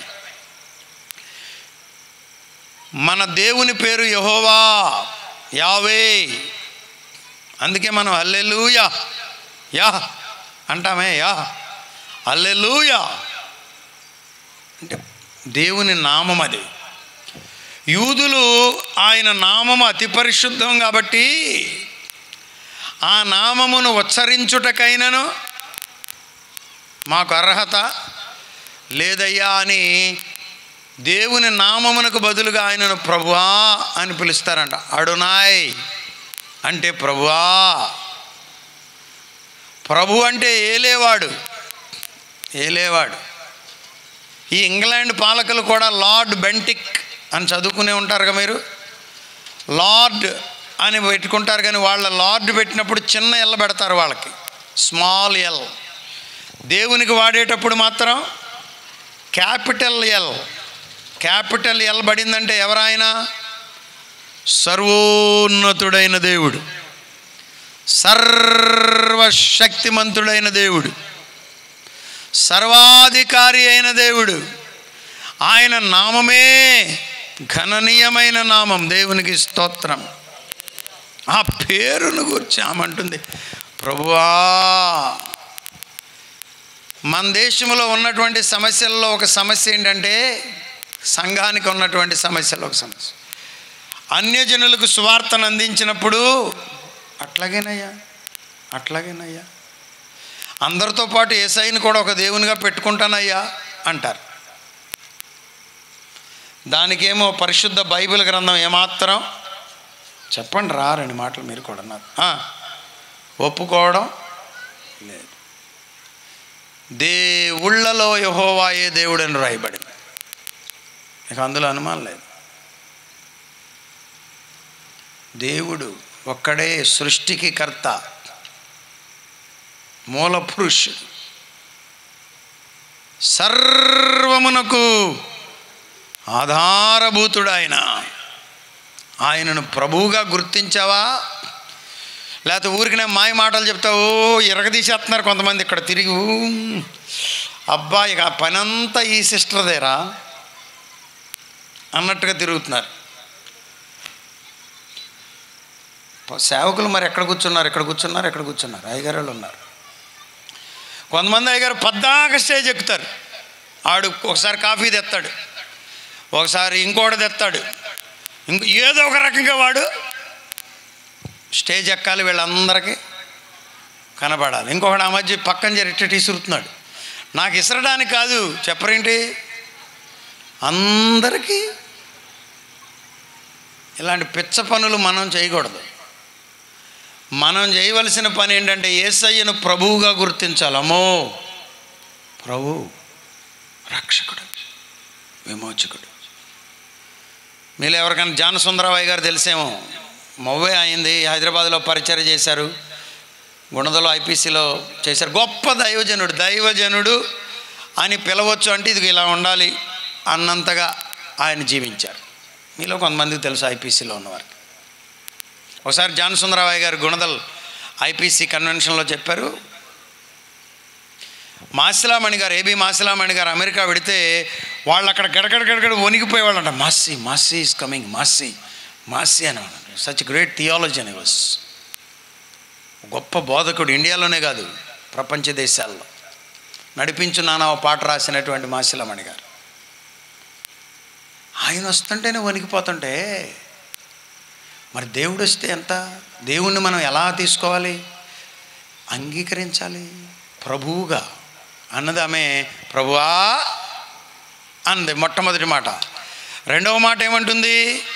మన దేవుని పేరు యహోవా యావే అందుకే మనం అల్లెలూయా యా అంటామే యా అల్లెలూయా అంటే దేవుని నామం అది యూదులు ఆయన నామము అతి పరిశుద్ధం కాబట్టి ఆ నామమును ఉచ్చరించుటకైనను మాకు అర్హత లేదయ్యా అని దేవుని నామమునకు బదులుగా ఆయనను ప్రభువా అని పిలుస్తారంట అడునాయ్ అంటే ప్రభువా ప్రభు అంటే ఏలేవాడు ఏలేవాడు ఈ ఇంగ్లాండ్ పాలకులు కూడా లార్డ్ బెంటిక్ అని చదువుకునే ఉంటారుగా మీరు లార్డ్ అని పెట్టుకుంటారు కానీ వాళ్ళ లార్డ్ పెట్టినప్పుడు చిన్న ఎల్ పెడతారు వాళ్ళకి స్మాల్ ఎల్ దేవునికి వాడేటప్పుడు మాత్రం క్యాపిటల్ ఎల్ క్యాపిటల్ ఎల్ పడిందంటే ఎవరాయన సర్వోన్నతుడైన దేవుడు సర్వశక్తిమంతుడైన దేవుడు సర్వాధికారి అయిన దేవుడు ఆయన నామమే ఘననీయమైన నామం దేవునికి స్తోత్రం ఆ పేరును గురించి ఆమంటుంది ప్రభువా మన దేశంలో ఉన్నటువంటి సమస్యల్లో ఒక సమస్య ఏంటంటే సంఘానికి ఉన్నటువంటి సమస్యలో ఒక సమస్య అన్యజనులకు సువార్తను అందించినప్పుడు అట్లాగేనయ్యా అట్లాగేనయ్యా అందరితో పాటు ఏసైని కూడా ఒక దేవునిగా పెట్టుకుంటానయ్యా అంటారు దానికేమో పరిశుద్ధ బైబిల్ గ్రంథం ఏమాత్రం చెప్పండి రా రెండు మాటలు మీరు కూడా నాకు ఆ, ఒప్పుకోవడం లేదు దేవుళ్ళలో యహోవాయే దేవుడని రాయబడింది ఇక అందులో అనుమానం లేదు దేవుడు ఒక్కడే సృష్టికి కర్త మూల పురుషుడు సర్వమునకు ఆధారభూతుడు ఆయన ఆయనను ప్రభువుగా గుర్తించావా లేకపోతే ఊరికి నేను మాయ మాటలు చెప్తావు ఇరగదీసేస్తున్నారు కొంతమంది ఇక్కడ తిరిగి ఊ, అబ్బా ఇక ఆ పనంతా ఈ సిస్టర్దేరా అన్నట్టుగా తిరుగుతున్నారు సేవకులు మరి ఎక్కడ కూర్చున్నారు ఎక్కడ కూర్చున్నారు ఎక్కడ కూర్చున్నారు అయ్యగారు వాళ్ళు ఉన్నారు కొంతమంది అయ్యగారు పద్దాక స్టేజ్ ఎక్కుతారు ఆడు ఒకసారి కాఫీ తెస్తాడు ఒకసారి ఇంకోటి తెస్తాడు ఇంకో ఏదో ఒక రకంగా వాడు స్టేజ్ ఎక్కాలి వీళ్ళందరికీ కనబడాలి ఇంకొకటి ఆ మధ్య పక్కన జరిట్టి ఇసురుతున్నాడు నాకు ఇసరడానికి కాదు చెప్పరేంటి అందరికీ ఇలాంటి పిచ్చ పనులు మనం చేయకూడదు మనం చేయవలసిన పని ఏంటంటే ఏసయ్యను ప్రభువుగా గుర్తించాలి అమ్మో ప్రభు రక్షకుడు విమోచకుడు మీరు ఎవరికైనా జాన సుందరరావు గారు తెలిసేమో మవ్వే అయింది హైదరాబాద్లో పరిచయం చేశారు గుణదలో ఐపీసీలో చేశారు గొప్ప దైవజనుడు దైవజనుడు అని పిలవచ్చు అంటే ఇది ఇలా ఉండాలి అన్నంతగా ఆయన జీవించారు మీలో కొంతమందికి తెలుసు ఐపీసీలో ఉన్నవారికి ఒకసారి జాన్ సుందరరావు గారు గుణదల్ ఐపీసీ కన్వెన్షన్లో చెప్పారు మాసిలామణి గారు ఏబి మాసిలామణి గారు అమెరికా వెడితే వాళ్ళు అక్కడ గడగడ గడగడ వణికిపోయేవాళ్ళంట మాసి మాసి ఈస్ కమింగ్ మాసి మాసి అని సచ్ గ్రేట్ థియాలజీ అని వాస్ గొప్ప బోధకుడు ఇండియాలోనే కాదు ప్రపంచ దేశాల్లో నడిపించు నానా ఓ పాట రాసినటువంటి మాసిలామణి గారు ఆయన వస్తుంటేనే వణికిపోతుంటే మరి దేవుడు వస్తే ఎంత దేవుణ్ణి మనం ఎలా తీసుకోవాలి అంగీకరించాలి ప్రభువుగా అన్నది ఆమె ప్రభువా అంది మొట్టమొదటి మాట రెండవ మాట ఏమంటుంది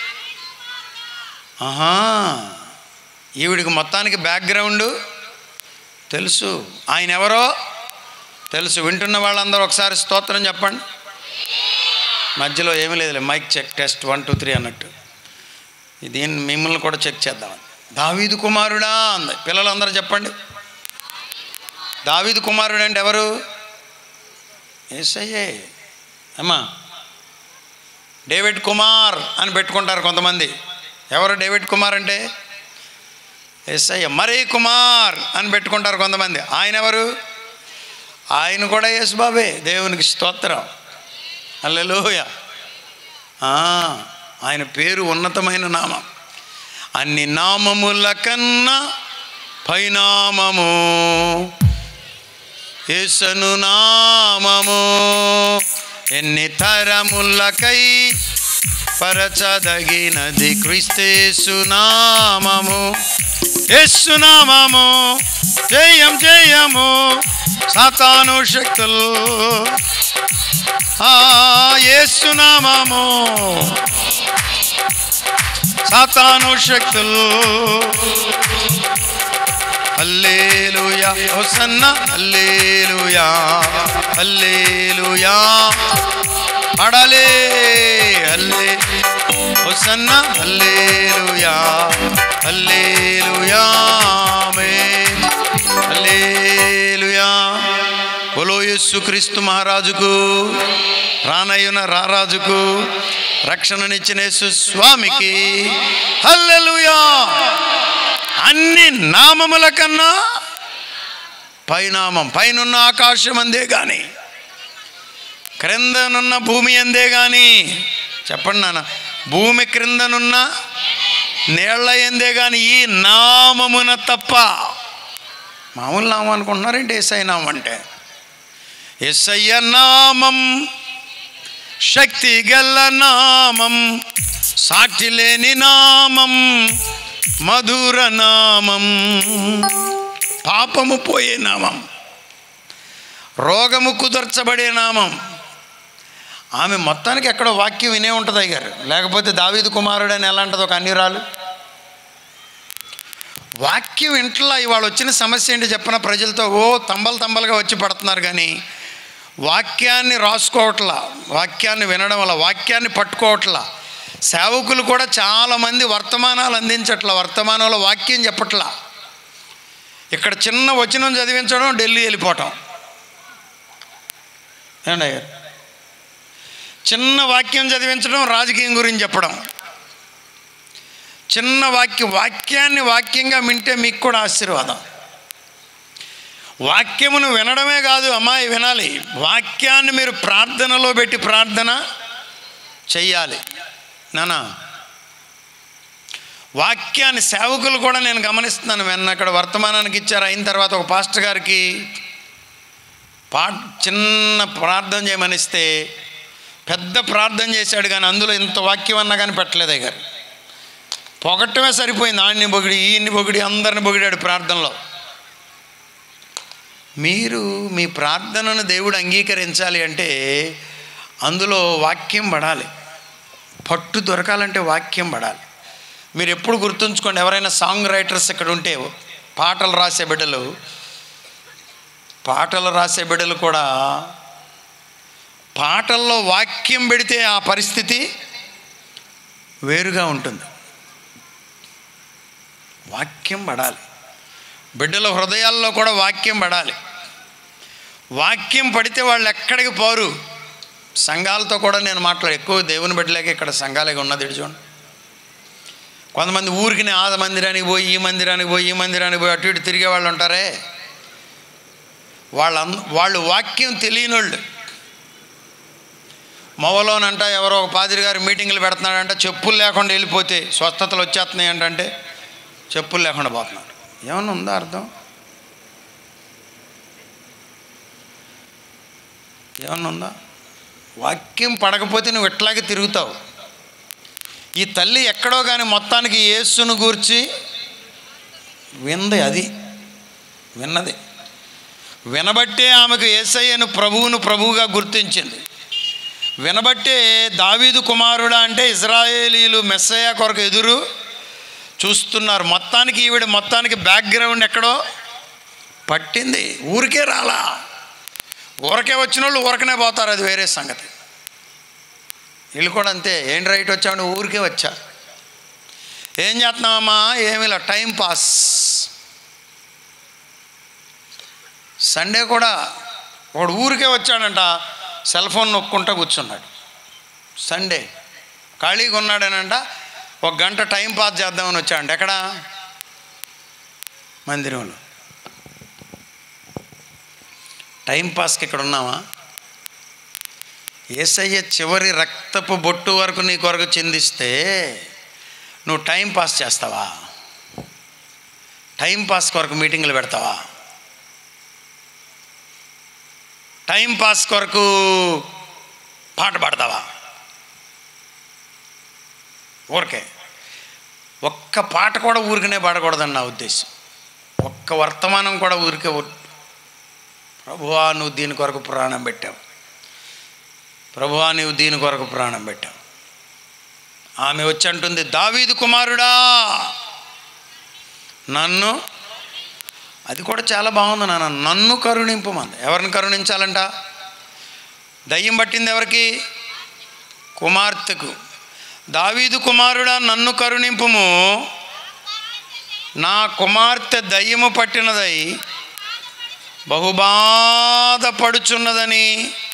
ఆహా ఈవిడికి మొత్తానికి బ్యాక్గ్రౌండ్ తెలుసు ఆయన ఎవరో తెలుసు వింటున్న వాళ్ళందరూ ఒకసారి స్తోత్రం చెప్పండి మధ్యలో ఏమీ లేదులే mike check test one two three అన్నట్టు దీన్ని మిమ్మల్ని కూడా చెక్ చేద్దాం దావీదు కుమారుడా అంది పిల్లలందరూ చెప్పండి దావీదు కుమారుడు అంటే ఎవరు ఏసయ్యే అమ్మా డేవిడ్ కుమార్ అని పెట్టుకుంటారు కొంతమంది ఎవరు డేవిడ్ కుమార్ అంటే ఎస్ఐ మరీ కుమార్ అని పెట్టుకుంటారు కొంతమంది ఆయన ఎవరు ఆయన కూడా యేసుబాబే దేవునికి స్తోత్రం అల్లెలోయ ఆయన పేరు ఉన్నతమైన నామం అన్ని నామముల కన్నా పైనామము యేసను నామము ఎన్ని తరములకై పరచదగినది క్రిస్తేసు నామము యేసు నామము జయం జయము సాతాను శక్తులు ఆ యేసు నామము సాతాను శక్తులు హల్లేలుయా హోసన్న హల్లేలుయా హల్లేలుయా పాడాలే హల్లే hosanna hallelujah hallelujah amen hallelujah బోలో యేసు క్రీస్తు మహారాజుకు రానయ్యున రారాజుకు రక్షణనిచ్చిన యేసు స్వామికి హల్లెలూయా అన్ని నామముల కన్నా పైనామం పైనున్న ఆకాశం అందే కానీ క్రిందనున్న భూమి అందే కానీ చెప్పండి నాన్న భూమి క్రిందనున్న నీళ్ల ఎందే కానీ ఈ నామమున తప్ప మామూలు నామం అనుకుంటున్నారేంటి ఎస్ఐ నామం అంటే ఎస్ఐయ నామం శక్తి గల్ల నామం సాక్షి లేని నామం మధుర నామం పాపము పోయే నామం రోగము కుదర్చబడే నామం ఆమె మొత్తానికి ఎక్కడో వాక్యం వినే ఉంటుంది అయ్యారు లేకపోతే దావీదు కుమారుడు అని ఎలా అంటది ఒక అన్నిరాలు వాక్యం ఇంట్లో ఇవాళ వచ్చిన సమస్య ఏంటి చెప్పిన ప్రజలతో ఓ తంబలు తంబలుగా వచ్చి పడుతున్నారు కానీ వాక్యాన్ని రాసుకోవట్లా వాక్యాన్ని వినడం వల్ల వాక్యాన్ని పట్టుకోవట్లా సేవకులు కూడా చాలామంది వర్తమానాలు అందించట్ల వర్తమానంలో వాక్యం చెప్పట్లా ఇక్కడ చిన్న వచనం చదివించడం ఢిల్లీ వెళ్ళిపోవటం ఏమండి అయ్యారు చిన్న వాక్యం చదివించడం రాజకీయం గురించి చెప్పడం చిన్న వాక్యం వాక్యాన్ని వాక్యంగా వింటే మీకు కూడా ఆశీర్వాదం వాక్యమును వినడమే కాదు అమ్మాయి వినాలి వాక్యాన్ని మీరు ప్రార్థనలో పెట్టి ప్రార్థన చెయ్యాలి నానా వాక్యాన్ని సేవకులు కూడా నేను గమనిస్తున్నాను వెన్న అక్కడ వర్తమానానికి ఇచ్చారు అయిన తర్వాత ఒక పాస్టర్ గారికి పా చిన్న ప్రార్థన చేయమని ఇస్తే పెద్ద ప్రార్థన చేశాడు కానీ అందులో ఇంత వాక్యం అన్నా కానీ పెట్టలేదు గారు పొగట్టమే సరిపోయింది ఆడిని పొగిడి ఈయన్ని పొగిడి అందరిని పొగిడాడు ప్రార్థనలో మీరు మీ ప్రార్థనను దేవుడు అంగీకరించాలి అంటే అందులో వాక్యం పడాలి పట్టు దొరకాలంటే వాక్యం పడాలి మీరు ఎప్పుడు గుర్తుంచుకోండి ఎవరైనా సాంగ్ రైటర్స్ ఇక్కడ ఉంటే పాటలు రాసే బిడ్డలు పాటలు రాసే బిడ్డలు కూడా పాటల్లో వాక్యం పెడితే ఆ పరిస్థితి వేరుగా ఉంటుంది వాక్యం పడాలి బిడ్డల హృదయాల్లో కూడా వాక్యం పడాలి వాక్యం పడితే వాళ్ళు ఎక్కడికి పోరు సంఘాలతో కూడా నేను మాట్లాడు ఎక్కువ దేవుని బిడ్డలేక ఇక్కడ సంఘాలే ఉన్నది ఇటు చూడండి కొంతమంది ఊరికి ఆ మందిరానికి పోయి ఈ మందిరానికి పోయి ఈ మందిరానికి పోయి అటు ఇటు తిరిగే వాళ్ళు ఉంటారే వాళ్ళ వాళ్ళు వాక్యం తెలియని వాళ్ళు మొవలోనంట ఎవరో ఒక పాదిరి గారు మీటింగ్లు పెడుతున్నాడంట చెప్పులు లేకుండా వెళ్ళిపోతే స్వస్థతలు వచ్చేస్తున్నాయి ఏంటంటే చెప్పులు లేకుండా పోతున్నారు ఏమన్నా ఉందా అర్థం ఏమన్నా ఉందా వాక్యం పడకపోతే నువ్వు ఇట్లాగే తిరుగుతావు ఈ తల్లి ఎక్కడో కానీ మొత్తానికి యేసును గూర్చి వింది అది విన్నది వినబట్టే ఆమెకు ఏసయ్యను ప్రభువును ప్రభువుగా గుర్తించింది వినబట్టే దావీదు కుమారుడా అంటే ఇజ్రాయేలీలు మెస్సయ్య కొరకు ఎదురు చూస్తున్నారు మొత్తానికి ఈవిడ మొత్తానికి బ్యాక్గ్రౌండ్ ఎక్కడో పట్టింది ఊరికే రాలా ఊరకే వచ్చిన వాళ్ళు ఊరకనే పోతారు అది వేరే సంగతి వీళ్ళు కూడా అంతే ఏంటి రైట్ వచ్చామంటే ఊరికే వచ్చా ఏం చేస్తున్నామమ్మా ఏమిలా టైం పాస్ సండే కూడా ఒకడు ఊరికే వచ్చాడంట సెల్ ఫోన్ నొక్కుంటా కూర్చున్నాడు సండే ఖాళీగా ఉన్నాడనంట ఒక గంట టైం పాస్ చేద్దామని వచ్చాడంట ఎక్కడ మందిరంలో టైం పాస్కి ఇక్కడ ఉన్నావా ఏసయ్య చివరి రక్తపు బొట్టు వరకు నీ కొరకు చిందిస్తే నువ్వు టైం పాస్ చేస్తావా టైం పాస్ కొరకు మీటింగ్లు పెడతావా టైం పాస్ కొరకు పాట పాడతావా ఊరికే ఒక్క పాట కూడా ఊరికనే పాడకూడదని నా ఉద్దేశం ఒక్క వర్తమానం కూడా ఊరికే ఊ- ప్రభువా నువ్వు దీని కొరకు ప్రాణం పెట్టావు ప్రభువా నువ్వు దీని కొరకు ప్రాణం పెట్టావు ఆమె వచ్చి అంటుంది దావీదు కుమారుడా నన్ను అది కూడా చాలా బాగుంది నాన్న నన్ను కరుణింపమంది ఎవరిని కరుణించాలంట దయ్యం పట్టింది ఎవరికి కుమార్తెకు దావీదు కుమారుడా నన్ను కరుణింపుము నా కుమార్తె దయ్యము పట్టినదై బహుబాధపడుచున్నదని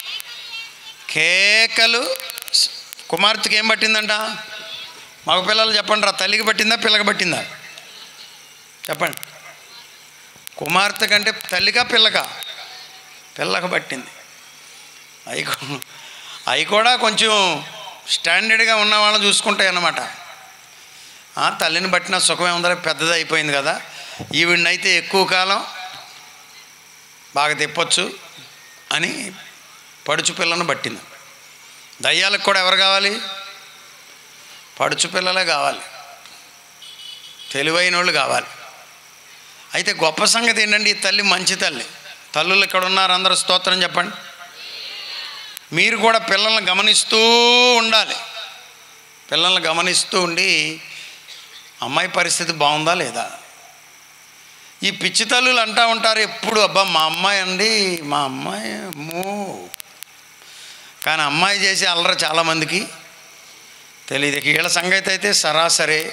కేకలు కుమార్తెకి ఏం పట్టిందంట మగ పిల్లలు చెప్పండి రా తల్లికి పట్టిందా పిల్లకి పట్టిందా చెప్పండి కుమార్తె కంటే తల్లికా పిల్లకా పిల్లకి పట్టింది అవి కూ- అవి కూడా కొంచెం స్టాండర్డ్గా ఉన్న వాళ్ళని చూసుకుంటాయి అన్నమాట ఆ, తల్లిని బట్టిన సుఖమే ఉందా పెద్దది అయిపోయింది కదా ఈవిడనైతే ఎక్కువ కాలం బాగా తిప్పొచ్చు అని పడుచు పిల్లను పట్టింది దయ్యాలకు కూడా ఎవరు కావాలి పడుచు పిల్లలే కావాలి తెలివైన వాళ్ళు కావాలి అయితే గొప్ప సంగతి ఏంటంటే ఈ తల్లి మంచి తల్లి తల్లులు ఇక్కడ ఉన్నారు అందరూ స్తోత్రం చెప్పండి మీరు కూడా పిల్లల్ని గమనిస్తూ ఉండాలి పిల్లల్ని గమనిస్తూ ఉండి అమ్మాయి పరిస్థితి బాగుందా లేదా ఈ పిచ్చి తల్లులు అంటూ ఉంటారు ఎప్పుడు అబ్బా మా అమ్మాయి అండి మా అమ్మాయి అమ్మో కానీ అమ్మాయి చేసే అల్లరి చాలామందికి తెలియదు ఇక వీళ్ళ సంగతి అయితే సరాసరి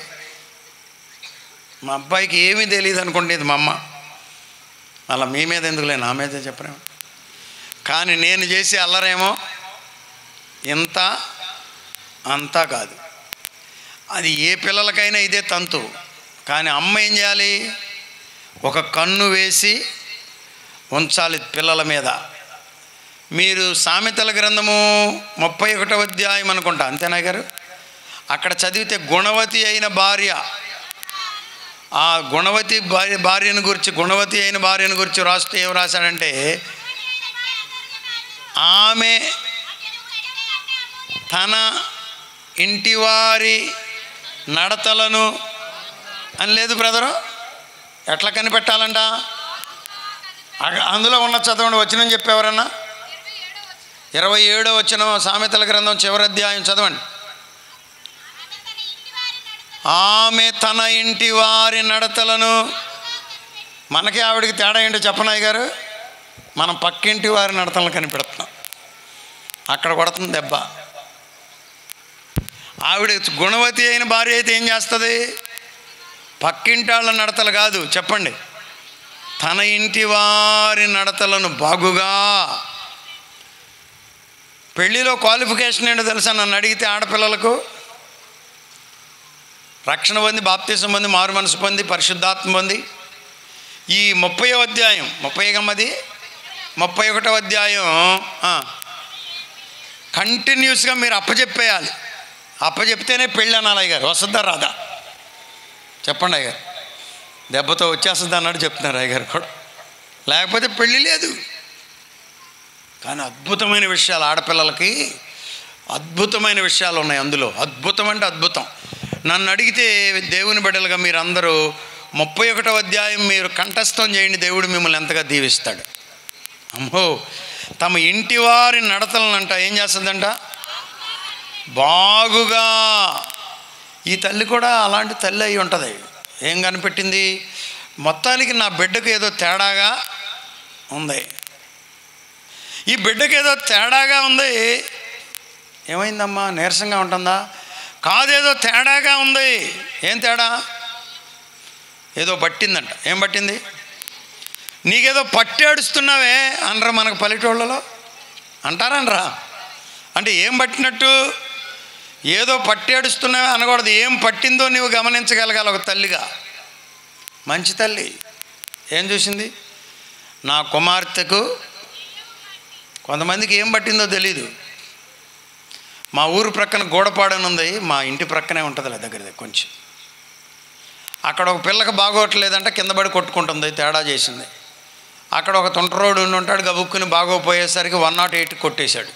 మా అబ్బాయికి ఏమీ తెలియదు అనుకుంటేది మా అమ్మ అలా మీ మీద ఎందుకులే నా మీదే చెప్పరేమో కానీ నేను చేసే అల్లరేమో ఇంత అంతా కాదు అది ఏ పిల్లలకైనా ఇదే తంతు కానీ అమ్మ ఏం చేయాలి ఒక కన్ను వేసి ఉంచాలి పిల్లల మీద మీరు సామెతల గ్రంథము ముప్పై ఒకటో అధ్యాయం అనుకుంటా అంతేనా గారు అక్కడ చదివితే గుణవతి అయిన భార్య ఆ గుణవతి భార్య భార్యను గురించి గుణవతి అయిన భార్యను గురించి రాస్తూ ఏం రాశాడంటే ఆమె తన ఇంటివారి నడతలను అని లేదు బ్రదరు ఎట్లా కనిపెట్టాలంట అగ- అందులో ఉన్న చదవండి వచ్చిన చెప్పేవరన్నా ఇరవై ఏడో వచ్చిన సామెతల గ్రంథం చివరి అధ్యాయం చదవండి ఆమె తన ఇంటి వారి నడతలను మనకి ఆవిడకి తేడా ఏంటో చెప్పనాయ్ గారు మనం పక్కింటి వారి నడతలను కనిపెడుతున్నాం అక్కడ కొడుతుంది దెబ్బ ఆవిడ గుణవతి అయిన భార్య అయితే ఏం చేస్తుంది పక్కింటి వాళ్ళ నడతలు కాదు చెప్పండి తన ఇంటి వారి నడతలను బాగుగా పెళ్లిలో క్వాలిఫికేషన్ ఏంటో తెలుసా నన్ను అడిగితే ఆడపిల్లలకు రక్షణ పొంది బాప్తీసం పొంది మారు మనసు పొంది పరిశుద్ధాత్మ పొంది ఈ ముప్పై అధ్యాయం ముప్పై గమ్మది ముప్పై ఒకటో అధ్యాయం ఆ, కంటిన్యూస్గా మీరు అప్పచెప్పేయాలి అప్పచెప్తేనే పెళ్ళి అనాలి అయ్య గారు వస్తుందా రాదా చెప్పండి అయ్య గారు దెబ్బతో వచ్చేస్తుంది అన్నట్టు చెప్తున్నారు అయ్య గారు కూడా లేకపోతే పెళ్ళి లేదు కానీ అద్భుతమైన విషయాలు ఆడపిల్లలకి అద్భుతమైన విషయాలు ఉన్నాయి అందులో అద్భుతం అంటే అద్భుతం నన్ను అడిగితే దేవుని బిడ్డలుగా మీరు అందరూ ముప్పై ఒకటో అధ్యాయం మీరు కంఠస్థం చేయండి దేవుడు మిమ్మల్ని ఎంతగా దీవిస్తాడు అమ్మో తమ ఇంటి వారి నడతలనంట ఏం చేస్తుందంట బాగుగా ఈ తల్లి కూడా అలాంటి తల్లి అయి ఉంటుంది ఏం కనిపెట్టింది మొత్తానికి నా బిడ్డకు ఏదో తేడాగా ఉంది ఈ బిడ్డకి ఏదో తేడాగా ఉంది ఏమైందమ్మా నీరసంగా ఉంటుందా కాదేదో తేడాగా ఉంది ఏం తేడా ఏదో పట్టిందంట ఏం పట్టింది నీకేదో పట్టేడుస్తున్నావే అనరా మనకు పల్లెటూళ్ళలో అంటారనరా అంటే ఏం పట్టినట్టు ఏదో పట్టేడుస్తున్నావే అనకూడదు ఏం పట్టిందో నీవు గమనించగలగాలి ఒక తల్లిగా మంచి తల్లి ఏం చూసింది నా కుమార్తెకు కొంతమందికి ఏం పట్టిందో తెలీదు మా ఊరు ప్రక్కన గోడపాడని ఉంది మా ఇంటి ప్రక్కనే ఉంటుంది దగ్గర దగ్గర కొంచెం అక్కడ ఒక పిల్లకి బాగోట్లేదంటే కింద పడి కొట్టుకుంటుంది తేడా చేసింది అక్కడ ఒక తుంటరోడు ఉండి ఉంటాడు గబుక్కుని బాగోపోయేసరికి వన్ నాట్ ఎయిట్ కొట్టేశాడు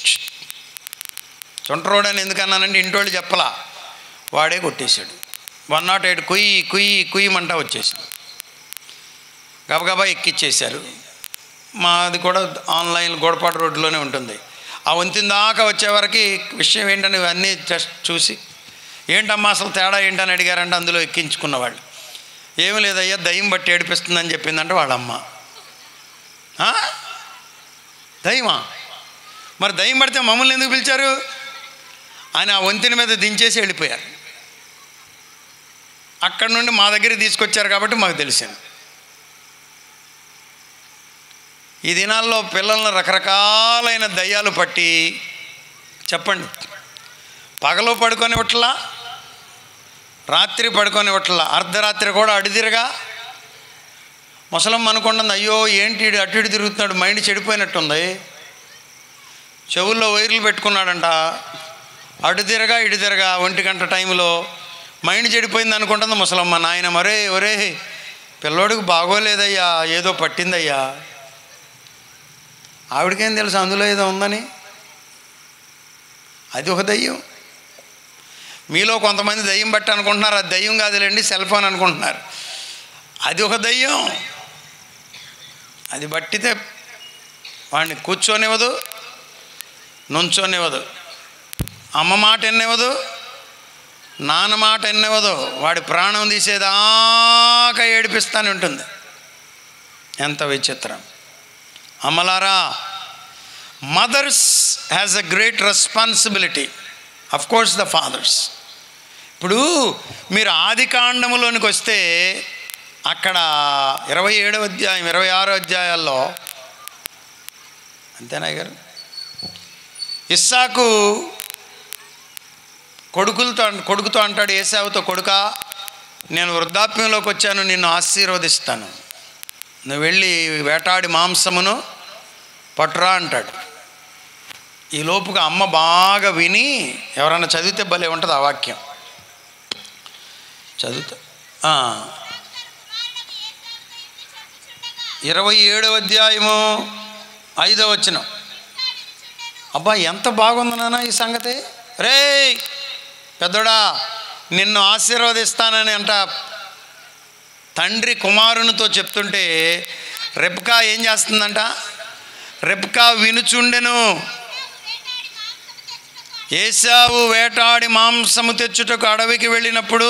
తుంటరోడు అని ఎందుకన్నానంటే ఇంటోళ్ళు చెప్పలా వాడే కొట్టేశాడు వన్ నాట్ ఎయిట్ కుయ్యి కుయ్యి కుయ్యమంటా వచ్చేసింది గబగబా ఎక్కిచ్చేశారు మాది కూడా ఆన్లైన్ గోడపాటు రోడ్డులోనే ఉంటుంది ఆ వంతిన దాకా వచ్చేవరకు విషయం ఏంటని ఇవన్నీ జస్ట్ చూసి ఏంటమ్మా అసలు తేడా ఏంటని అడిగారంటే అందులో ఎక్కించుకున్నవాళ్ళు ఏమి లేదయ్యా దయ్యం బట్టి ఏడిపిస్తుందని చెప్పిందంటే వాళ్ళమ్మ ఆ? దయ్యమా మరి దయ్యం పడితే మమ్మల్ని ఎందుకు పిలిచారు అని ఆ వంతెన మీద దించేసి వెళ్ళిపోయారు అక్కడి నుండి మా దగ్గరికి తీసుకొచ్చారు కాబట్టి మాకు తెలిసింది ఈ దినాల్లో పిల్లలను రకరకాలైన దయ్యాలు పట్టి చెప్పండి పగలు పడుకొనివట్లా రాత్రి పడుకొనివట్లా అర్ధరాత్రి కూడా అడిదిరగా ముసలమ్మ అనుకుంటుంది అయ్యో ఏంటి ఈడు అటు ఇటు తిరుగుతున్నాడు మైండ్ చెడిపోయినట్టుంది చెవుల్లో వైర్లు పెట్టుకున్నాడంట అటు తిరగా ఇటు తిరగా ఒంటి గంట టైంలో మైండ్ చెడిపోయింది అనుకుంటుంది ముసలమ్మ నాయన మరే ఒరే పిల్లోడికి బాగోలేదయ్యా ఏదో పట్టిందయ్యా ఆవిడకేం తెలుసు అందులో ఏదో ఉందని అది ఒక దయ్యం మీలో కొంతమంది దయ్యం బట్టి అనుకుంటున్నారు అది దయ్యం కాదులేండి సెల్ ఫోన్ అనుకుంటున్నారు అది ఒక దయ్యం అది బట్టితే వాడిని కూర్చోనివ్వదు నుంచోనివ్వదు అమ్మ మాట ఎన్నివ్వదు నాన్న మాట ఎన్నివ్వదు వాడి ప్రాణం తీసేదాకా ఏడిపిస్తానే ఉంటుంది ఎంత విచిత్రం అమ్మలారా mothers has a great responsibility of course the fathers ఇప్పుడు మీరు ఆది కాండములోనికి వస్తే అక్కడ ఇరవై ఏడవ అధ్యాయం ఇరవై ఆరో అధ్యాయాల్లో అంతేనా గారు ఇస్సాకు కొడుకులతో కొడుకుతో అంటాడు ఏసావుతో కొడుక నేను వృద్ధాప్యంలోకి వచ్చాను నిన్ను ఆశీర్వదిస్తాను నువ్వు వెళ్ళి వేటాడి మాంసమును పట్టురా అంటాడు ఈ లోపుగా అమ్మ బాగా విని ఎవరన్నా చదివితే భలే ఉంటుంది ఆ వాక్యం చదువుతా ఆ. ఇరవై ఏడవ అధ్యాయము ఐదవ వచనం అబ్బా ఎంత బాగుంది నాన్న ఈ సంగతి రే పెద్దోడా నిన్ను ఆశీర్వదిస్తానని అంట తండ్రి కుమారునితో చెప్తుంటే రెప్కా ఏం చేస్తుందంట రెప్కా వినుచుండెను ఏసావు వేటాడి మాంసము తెచ్చుటకు అడవికి వెళ్ళినప్పుడు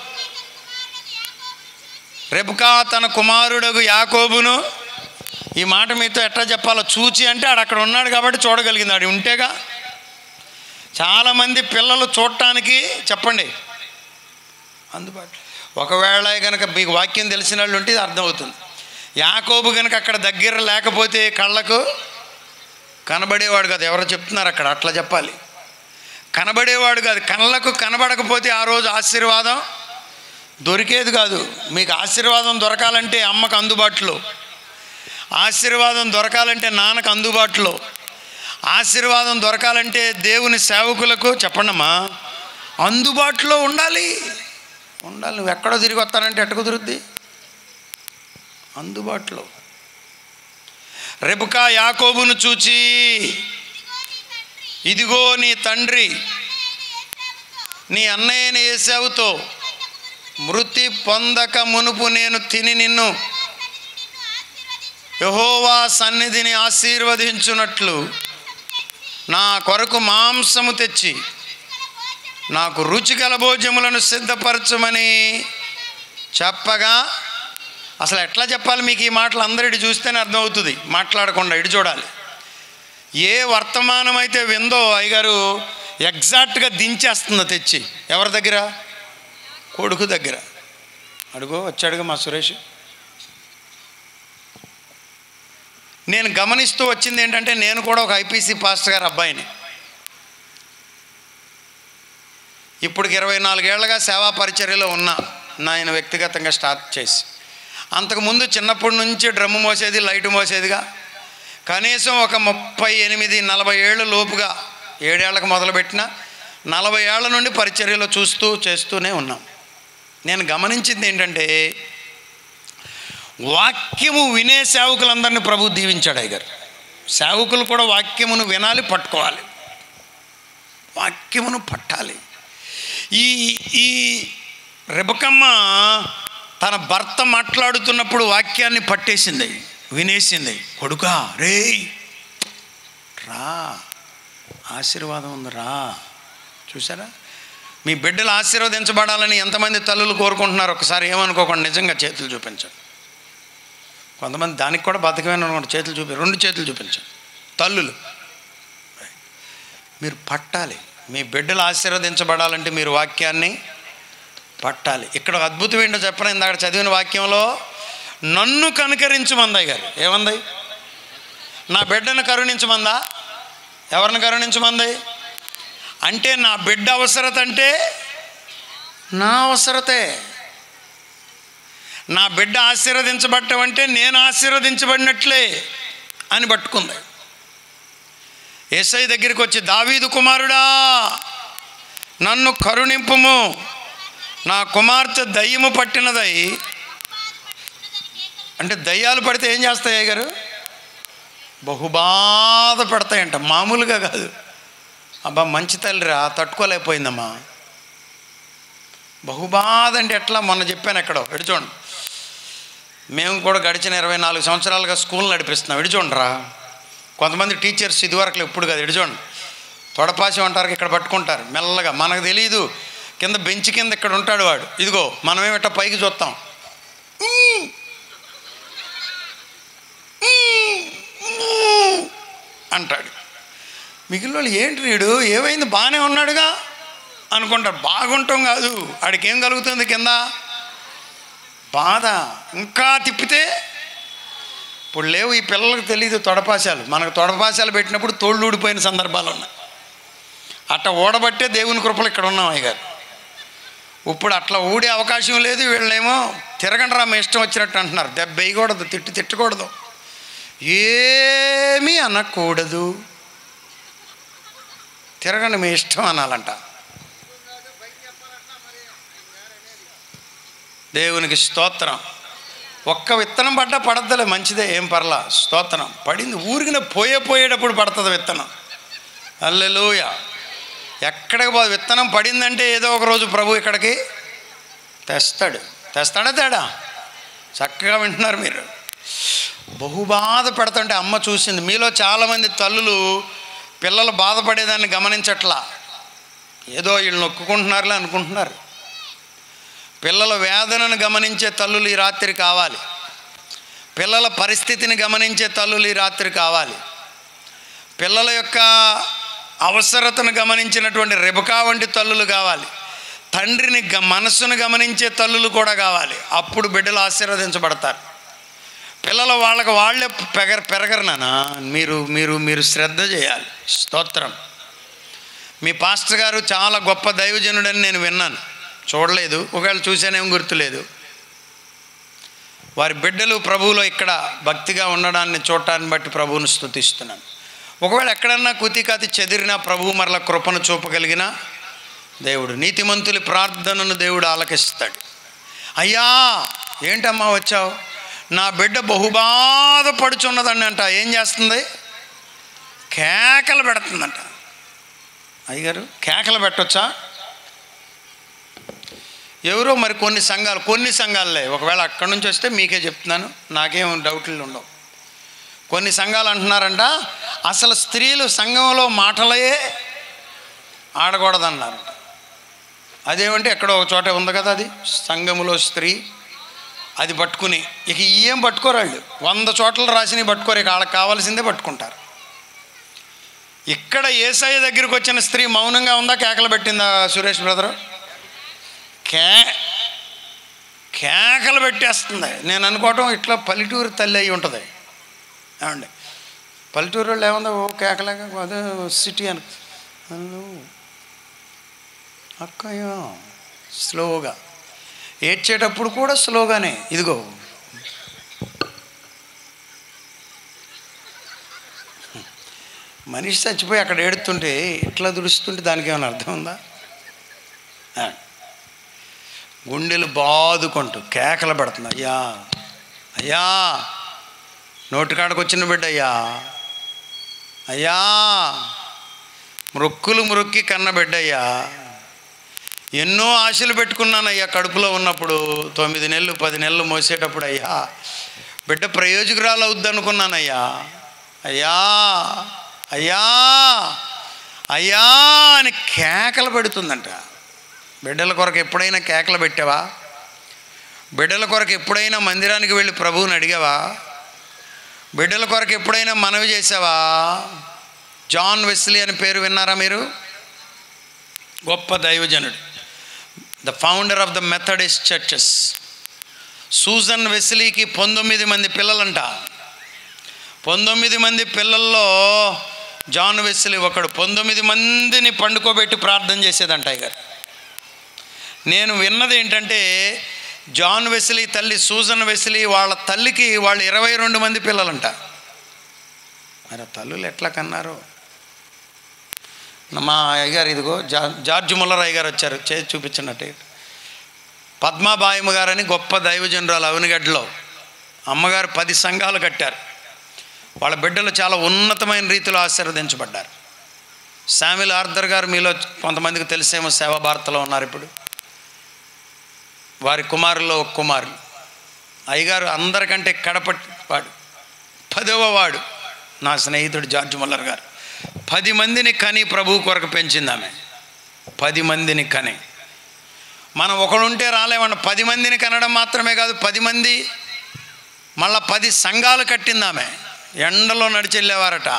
రెబ్కా తన కుమారుడగు యాకోబును ఈ మాట మీతో ఎట్లా చెప్పాలో చూచి అంటే ఆడు అక్కడ ఉన్నాడు కాబట్టి చూడగలిగింది ఆడు ఉంటేగా చాలామంది పిల్లలు చూడటానికి చెప్పండి అందుబాటులో ఒకవేళ కనుక మీకు వాక్యం తెలిసిన వాళ్ళు ఉంటే ఇది అర్థమవుతుంది యాకోబు కనుక అక్కడ దగ్గర లేకపోతే కళ్ళకు కనబడేవాడు కాదు ఎవరో చెప్తున్నారు అక్కడ అట్లా చెప్పాలి కనబడేవాడు కాదు కళ్ళకు కనబడకపోతే ఆ రోజు ఆశీర్వాదం దొరికేది కాదు మీకు ఆశీర్వాదం దొరకాలంటే అమ్మకు అందుబాటులో ఆశీర్వాదం దొరకాలంటే నాన్నకు అందుబాటులో ఆశీర్వాదం దొరకాలంటే దేవుని సేవకులకు చెప్పండమ్మా అందుబాటులో ఉండాలి ఉండాలి నువ్వు ఎక్కడో తిరిగి వస్తానంటే ఎట్ట కుదురుద్ది అందుబాటులో రెబుకా యాకోబును చూచి ఇదిగో నీ తండ్రి నీ అన్నయ్యని ఏసావుతో మృతి పొందక మునుపు నేను తిని నిన్ను యహోవా సన్నిధిని ఆశీర్వదించున్నట్లు నా కొరకు మాంసము తెచ్చి నాకు రుచిగల భోజములను సిద్ధపరచమని చెప్పగా అసలు ఎట్లా చెప్పాలి మీకు ఈ మాటలు అందరు ఇటు చూస్తేనే అర్థమవుతుంది మాట్లాడకుండా ఇటు చూడాలి ఏ వర్తమానం అయితే విందో అయ్యగారు ఎగ్జాక్ట్గా దించేస్తుందో తెచ్చి ఎవరి దగ్గర కొడుకు దగ్గర అడుగో వచ్చాడుగా మా సురేష్ నేను గమనిస్తూ వచ్చింది ఏంటంటే నేను కూడా ఒక ఐపీసీ పాస్టర్ గారు అబ్బాయిని ఇప్పటికి ఇరవై నాలుగేళ్లుగా సేవా పరిచర్యలో ఉన్నా నేను వ్యక్తిగతంగా స్టార్ట్ చేసి అంతకుముందు చిన్నప్పటి నుంచి డ్రమ్ము మోసేది లైట్ మోసేదిగా కనీసం ఒక ముప్పై ఎనిమిది నలభై ఏళ్ళు లోపుగా ఏడేళ్లకు మొదలుపెట్టిన నలభై ఏళ్ల నుండి పరిచర్యలో చూస్తూ చేస్తూనే ఉన్నాం నేను గమనించింది ఏంటంటే వాక్యము వినే సేవకులందరినీ ప్రభు దీవించాడు అయ్య గారు సేవకులు కూడా వాక్యమును వినాలి పట్టుకోవాలి వాక్యమును పట్టాలి ఈ ఈ రెబకమ్మ తన భర్త మాట్లాడుతున్నప్పుడు వాక్యాన్ని పట్టేసింది వినేసింది కొడుకా రే రా ఆశీర్వాదం ఉంది రా చూసారా మీ బిడ్డలు ఆశీర్వదించబడాలని ఎంతమంది తల్లులు కోరుకుంటున్నారు ఒకసారి ఏమనుకోకుండా నిజంగా చేతులు చూపించండి కొంతమంది దానికి కూడా బతకమైన అనుకోండి చేతులు చూపి రెండు చేతులు చూపించండి తల్లులు మీరు పట్టాలి మీ బిడ్డలు ఆశీర్వదించబడాలంటే మీరు వాక్యాన్ని పట్టాలి ఇక్కడ ఒక అద్భుతం ఏంటో చెప్పను ఇందాక చదివిన వాక్యంలో నన్ను కనుకరించమందాయి గారు ఏమంది నా బిడ్డను కరుణించమందా ఎవరిని కరుణించమంది అంటే నా బిడ్డ అవసరత అంటే నా అవసరతే నా బిడ్డ ఆశీర్వదించబడటం అంటే నేను ఆశీర్వదించబడినట్లే అని పట్టుకుంది ఏసై దగ్గరికి వచ్చి దావీదు కుమారుడా నన్ను కరుణింపుము నా కుమార్తె దయ్యము పట్టినదై అంటే దయ్యాలు పడితే ఏం చేస్తాయి గారు బహుబాధ పెడతాయంట మామూలుగా కాదు అబ్బా మంచి తల్లిరా తట్టుకోలేకపోయిందమ్మా బహుబాధ అంటే ఎట్లా మొన్న చెప్పాను ఎక్కడో ఎటు చూడండి మేము కూడా గడిచిన ఇరవై నాలుగు సంవత్సరాలుగా స్కూల్ నడిపిస్తున్నాం ఎటు చూడరా కొంతమంది టీచర్స్ ఇదివరకు ఎప్పుడు కాదు ఎటు చూడండి తొడపాసి అంటారు ఇక్కడ పట్టుకుంటారు మెల్లగా మనకు తెలియదు కింద బెంచ్ కింద ఇక్కడ ఉంటాడు వాడు ఇదిగో మనమేమిట్ట పైకి చూస్తాం అంటాడు మిగిలిన వాళ్ళు ఏంటి వీడు ఏమైంది బాగానే ఉన్నాడుగా అనుకుంటారు బాగుంటాం కాదు ఆడికి ఏం కలుగుతుంది కింద బాధ ఇంకా తిప్పితే ఇప్పుడు లేవు ఈ పిల్లలకు తెలియదు తొడపాశాలు మనకు తొడపాశాలు పెట్టినప్పుడు తోళ్ళు ఊడిపోయిన సందర్భాలు ఉన్నాయి అట్లా ఓడబట్టే దేవుని కృపలు ఇక్కడ ఉన్నాం అయ్యగారు ఇప్పుడు అట్లా ఊడే అవకాశం లేదు వీళ్ళేమో తిరగండి రా మీ ఇష్టం వచ్చినట్టు అంటున్నారు దెబ్బ వేయకూడదు తిట్టి తిట్టకూడదు ఏమీ అనకూడదు తిరగండి మీ ఇష్టం అనాలంట దేవునికి స్తోత్రం ఒక్క విత్తనం పడ్డా పడద్దలే మంచిదే ఏం పర్లా స్తోత్రం పడింది ఊరికిన పోయే పోయేటప్పుడు పడుతుంది విత్తనం అల్లెలుయ ఎక్కడికి పో విత్తనం పడిందంటే ఏదో ఒక రోజు ప్రభు ఇక్కడికి తెస్తాడు తెస్తాడా తేడా చక్కగా వింటున్నారు మీరు బహుబాధ పెడుతుంటే అమ్మ చూసింది మీలో చాలామంది తల్లులు పిల్లలు బాధపడేదాన్ని గమనించట్లా ఏదో వీళ్ళు నొక్కుకుంటున్నారులే అనుకుంటున్నారు పిల్లల వేదనను గమనించే తల్లులు ఈ రాత్రి కావాలి పిల్లల పరిస్థితిని గమనించే తల్లులు ఈ రాత్రి కావాలి పిల్లల యొక్క అవసరతను గమనించినటువంటి రెబకా వంటి తల్లులు కావాలి తండ్రిని గ మనస్సును గమనించే తల్లులు కూడా కావాలి అప్పుడు బిడ్డలు ఆశీర్వదించబడతారు పిల్లలు వాళ్ళకి వాళ్ళే పెగర పెరగరు నాన్న మీరు మీరు మీరు శ్రద్ధ చేయాలి స్తోత్రం మీ పాస్టర్ గారు చాలా గొప్ప దైవజనుడని నేను విన్నాను చూడలేదు ఒకవేళ చూసానేం గుర్తులేదు వారి బిడ్డలు ప్రభువులో ఇక్కడ భక్తిగా ఉండడాన్ని చూడటాన్ని బట్టి ప్రభువును స్తుతిస్తున్నాను ఒకవేళ ఎక్కడన్నా కుతికాతి చెదిరినా ప్రభువు మరల కృపను చూపగలిగిన దేవుడు నీతిమంతులి ప్రార్థనను దేవుడు ఆలకిస్తాడు అయ్యా ఏంటమ్మా వచ్చావు నా బిడ్డ బహుబాధ పడుచున్నదండి అంట ఏం చేస్తుంది కేకలు పెడుతుందంట అయ్యగారు కేకలు పెట్టొచ్చా ఎవరో మరి కొన్ని సంఘాలు కొన్ని సంఘాలే ఒకవేళ అక్కడి నుంచి వస్తే మీకే చెప్తున్నాను నాకేం డౌట్లు ఉండవు కొన్ని సంఘాలు అంటున్నారంట అసలు స్త్రీలు సంఘంలో మాటలే ఆడకూడదన్నారంట అదేమంటే ఎక్కడో ఒక చోట ఉంది కదా అది సంఘములో స్త్రీ అది పట్టుకుని ఇక ఏం పట్టుకోరు వాళ్ళు వంద చోట్ల రాసినవి పట్టుకోరు ఇక వాళ్ళకి కావాల్సిందే పట్టుకుంటారు ఇక్కడ ఏసఐ దగ్గరికి వచ్చిన స్త్రీ మౌనంగా ఉందా కేకలు పెట్టిందా సురేష్ బ్రదరు కే కేకలు పెట్టేస్తుంది నేను అనుకోవటం ఇట్లా పల్లెటూరు తల్లి అయి ఉంటుంది ఏమండి పల్లెటూరు వాళ్ళు ఏముందో ఓ కేకలేక అదే సిటీ అని హలో అక్కయ్య స్లోగా ఏడ్చేటప్పుడు కూడా స్లోగానే ఇదిగో మనిషి చచ్చిపోయి అక్కడ ఏడుతుంటే ఇట్లా దుడుస్తుంటే దానికి ఏమైనా అర్థం ఉందా ఆ. గుండెలు బాదుకుంటూ కేకలు పెడుతుంది అయ్యా అయ్యా నోటికాడకు వచ్చిన బిడ్డ అయ్యా అయ్యా మృక్కులు మృక్కి కన్న బిడ్డయ్యా ఎన్నో ఆశలు పెట్టుకున్నానయ్యా కడుపులో ఉన్నప్పుడు తొమ్మిది నెలలు పది నెలలు మోసేటప్పుడు అయ్యా బిడ్డ ప్రయోజకురాలు అవుద్ది అనుకున్నానయ్యా అయ్యా అయ్యా అయ్యా అని కేకలు పెడుతుందంట బిడ్డల కొరకు ఎప్పుడైనా కేకలు పెట్టావా బిడ్డల కొరకు ఎప్పుడైనా మందిరానికి వెళ్ళి ప్రభువుని అడిగావా బిడ్డల కొరకు ఎప్పుడైనా మనవి చేసావా జాన్ వెస్లీ అని పేరు విన్నారా మీరు గొప్ప దైవజనుడు the founder of the Methodist churches Susan వెస్లీకి పంతొమ్మిది మంది పిల్లలంట పంతొమ్మిది మంది పిల్లల్లో జాన్ వెస్లీ ఒకడు పంతొమ్మిది మందిని పండుకోబెట్టి ప్రార్థన చేసేదంట గారు నేను విన్నది ఏంటంటే జాన్ వెస్లీ తల్లి సూజన్ వెస్లీ వాళ్ళ తల్లికి వాళ్ళు ఇరవై రెండు మంది పిల్లలంట మరి ఆ తల్లులు ఎట్లా కన్నారు మా అయ్యగారు ఇదిగో జా జార్జ్ ముల్లర్ అయ్యగారు వచ్చారు చేసి చూపించినట్టు పద్మాబాయమ్మ గారని గొప్ప దైవజనురాలు అవనిగడ్డలో అమ్మగారు పది సంఘాలు కట్టారు వాళ్ళ బిడ్డలు చాలా ఉన్నతమైన రీతిలో ఆశీర్వదించబడ్డారు శామిల్ ఆర్థర్ గారు మీలో కొంతమందికి తెలిసేమో సేవా భారతలో ఉన్నారు ఇప్పుడు వారి కుమారుల్లో ఒక కుమారులు అయ్యగారు అందరికంటే కడపట్టి వాడు పదవ వాడు నా స్నేహితుడు జార్జ్ మల్లర్ గారు పది మందిని కని ప్రభు కొరకు పెంచింది ఆమె పది మందిని కని మనం ఒకడుంటే రాలేమన్న పది మందిని కనడం మాత్రమే కాదు పది మంది మళ్ళా పది సంఘాలు కట్టింది ఆమె ఎండలో నడిచి వెళ్ళేవారట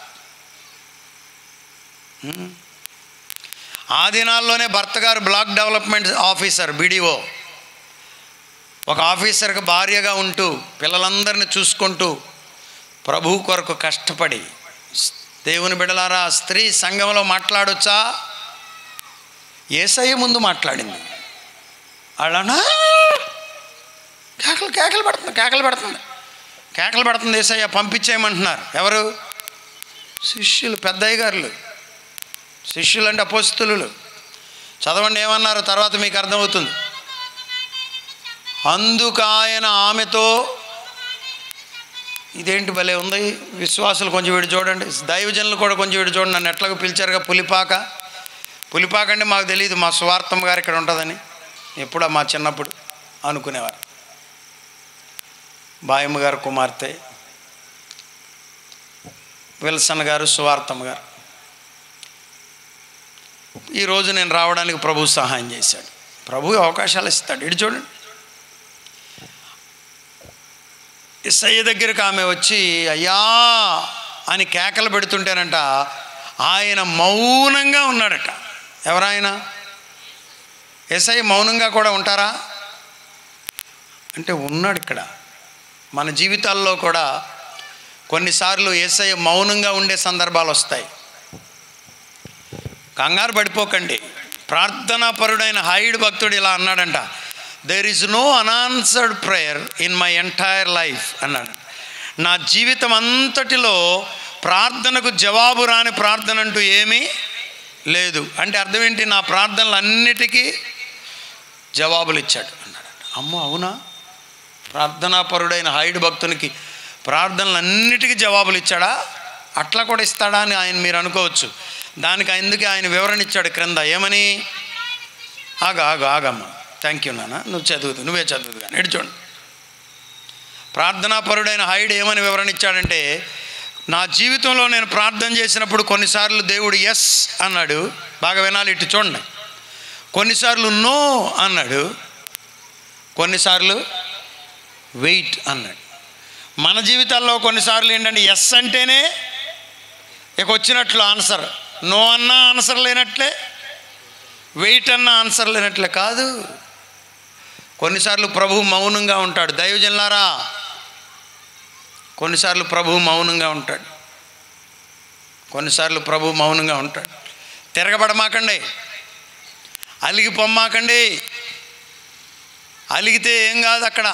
ఉమ్. ఆ దినాల్లోనే భర్త గారు బ్లాక్ డెవలప్మెంట్ ఆఫీసర్ బీడీఓ ఒక ఆఫీసర్కి భార్యగా ఉంటూ పిల్లలందరిని చూసుకుంటూ ప్రభు కొరకు కష్టపడి దేవుని బిడలారా స్త్రీ సంఘంలో మాట్లాడొచ్చా ఏసయ్య ముందు మాట్లాడింది వాళ్ళనా కేకలు కేకలు పెడుతుంది కేకలు పెడుతుంది కేకలు పెడుతుంది ఏసయ్య పంపించేయమంటున్నారు ఎవరు శిష్యులు పెద్దయ్య గారులు శిష్యులు అంటే అపోస్తులు చదవండి ఏమన్నారు తర్వాత మీకు అర్థమవుతుంది అందుకు ఆయన ఆమెతో ఇదేంటి భలే ఉంది విశ్వాసులు కొంచెం వీడు చూడండి దైవజనులు కూడా కొంచెం వీడు చూడండి నన్ను ఎట్లాగో పిలిచారుగా పులిపాక పులిపాక అంటే మాకు తెలియదు మా స్వార్థమ్మ గారు ఇక్కడ ఉంటుందని ఎప్పుడో మా చిన్నప్పుడు అనుకునేవారు బాయమ్మ గారు కుమార్తె విల్సన్ గారు సువార్తమ్మ గారు ఈరోజు నేను రావడానికి ప్రభు సహాయం చేశాడు ప్రభు అవకాశాలు ఇస్తాడు ఇటు చూడండి ఇసయ్య దగ్గరికి ఆమె వచ్చి అయ్యా అని కేకలు పెడుతుంటేనంట ఆయన మౌనంగా ఉన్నాడట ఎవరాయన ఎస్ఐ మౌనంగా కూడా ఉంటారా అంటే ఉన్నాడు ఇక్కడ మన జీవితాల్లో కూడా కొన్నిసార్లు ఏసఐ మౌనంగా ఉండే సందర్భాలు వస్తాయి కంగారు పడిపోకండి ప్రార్థనాపరుడైన హైడ్ భక్తుడు ఇలా అన్నాడంట there is no unanswered prayer in my entire life అన్నాడు నా జీవితం అంతటిలో ప్రార్థనకు జవాబు రాని ప్రార్థన అంటూ ఏమీ లేదు అంటే అర్థం ఏంటి నా ప్రార్థనలు అన్నిటికీ జవాబులు ఇచ్చాడు అన్నాడు అమ్మో అవునా ప్రార్థనాపరుడైన హైడ్ భక్తునికి ప్రార్థనలు అన్నిటికీ జవాబులు ఇచ్చాడా అట్లా కూడా ఇస్తాడా అని ఆయన మీరు అనుకోవచ్చు దానికి ఎందుకు ఆయన వివరణ ఇచ్చాడు క్రింద ఏమని ఆగ ఆగ ఆగమ్మ థ్యాంక్ యూ నాన్న నువ్వు చదువుతు నువ్వే చదువుదు కానీ ఎడు చూడండి ప్రార్థనాపరుడైన హైడ్ ఏమని వివరణ ఇచ్చాడంటే నా జీవితంలో నేను ప్రార్థన చేసినప్పుడు కొన్నిసార్లు దేవుడు ఎస్ అన్నాడు బాగా వినాలి ఇటు చూడండి కొన్నిసార్లు నో అన్నాడు కొన్నిసార్లు వెయిట్ అన్నాడు మన జీవితాల్లో కొన్నిసార్లు ఏంటంటే ఎస్ అంటేనే ఇక వచ్చినట్లు ఆన్సర్ నో అన్నా ఆన్సర్ లేనట్లే వెయిట్ అన్న ఆన్సర్ లేనట్లే కాదు కొన్నిసార్లు ప్రభు మౌనంగా ఉంటాడు దైవజన్లారా కొన్నిసార్లు ప్రభు మౌనంగా ఉంటాడు కొన్నిసార్లు ప్రభు మౌనంగా ఉంటాడు తిరగబడమాకండి అలిగి పొమ్మాకండి అలిగితే ఏం కాదు అక్కడ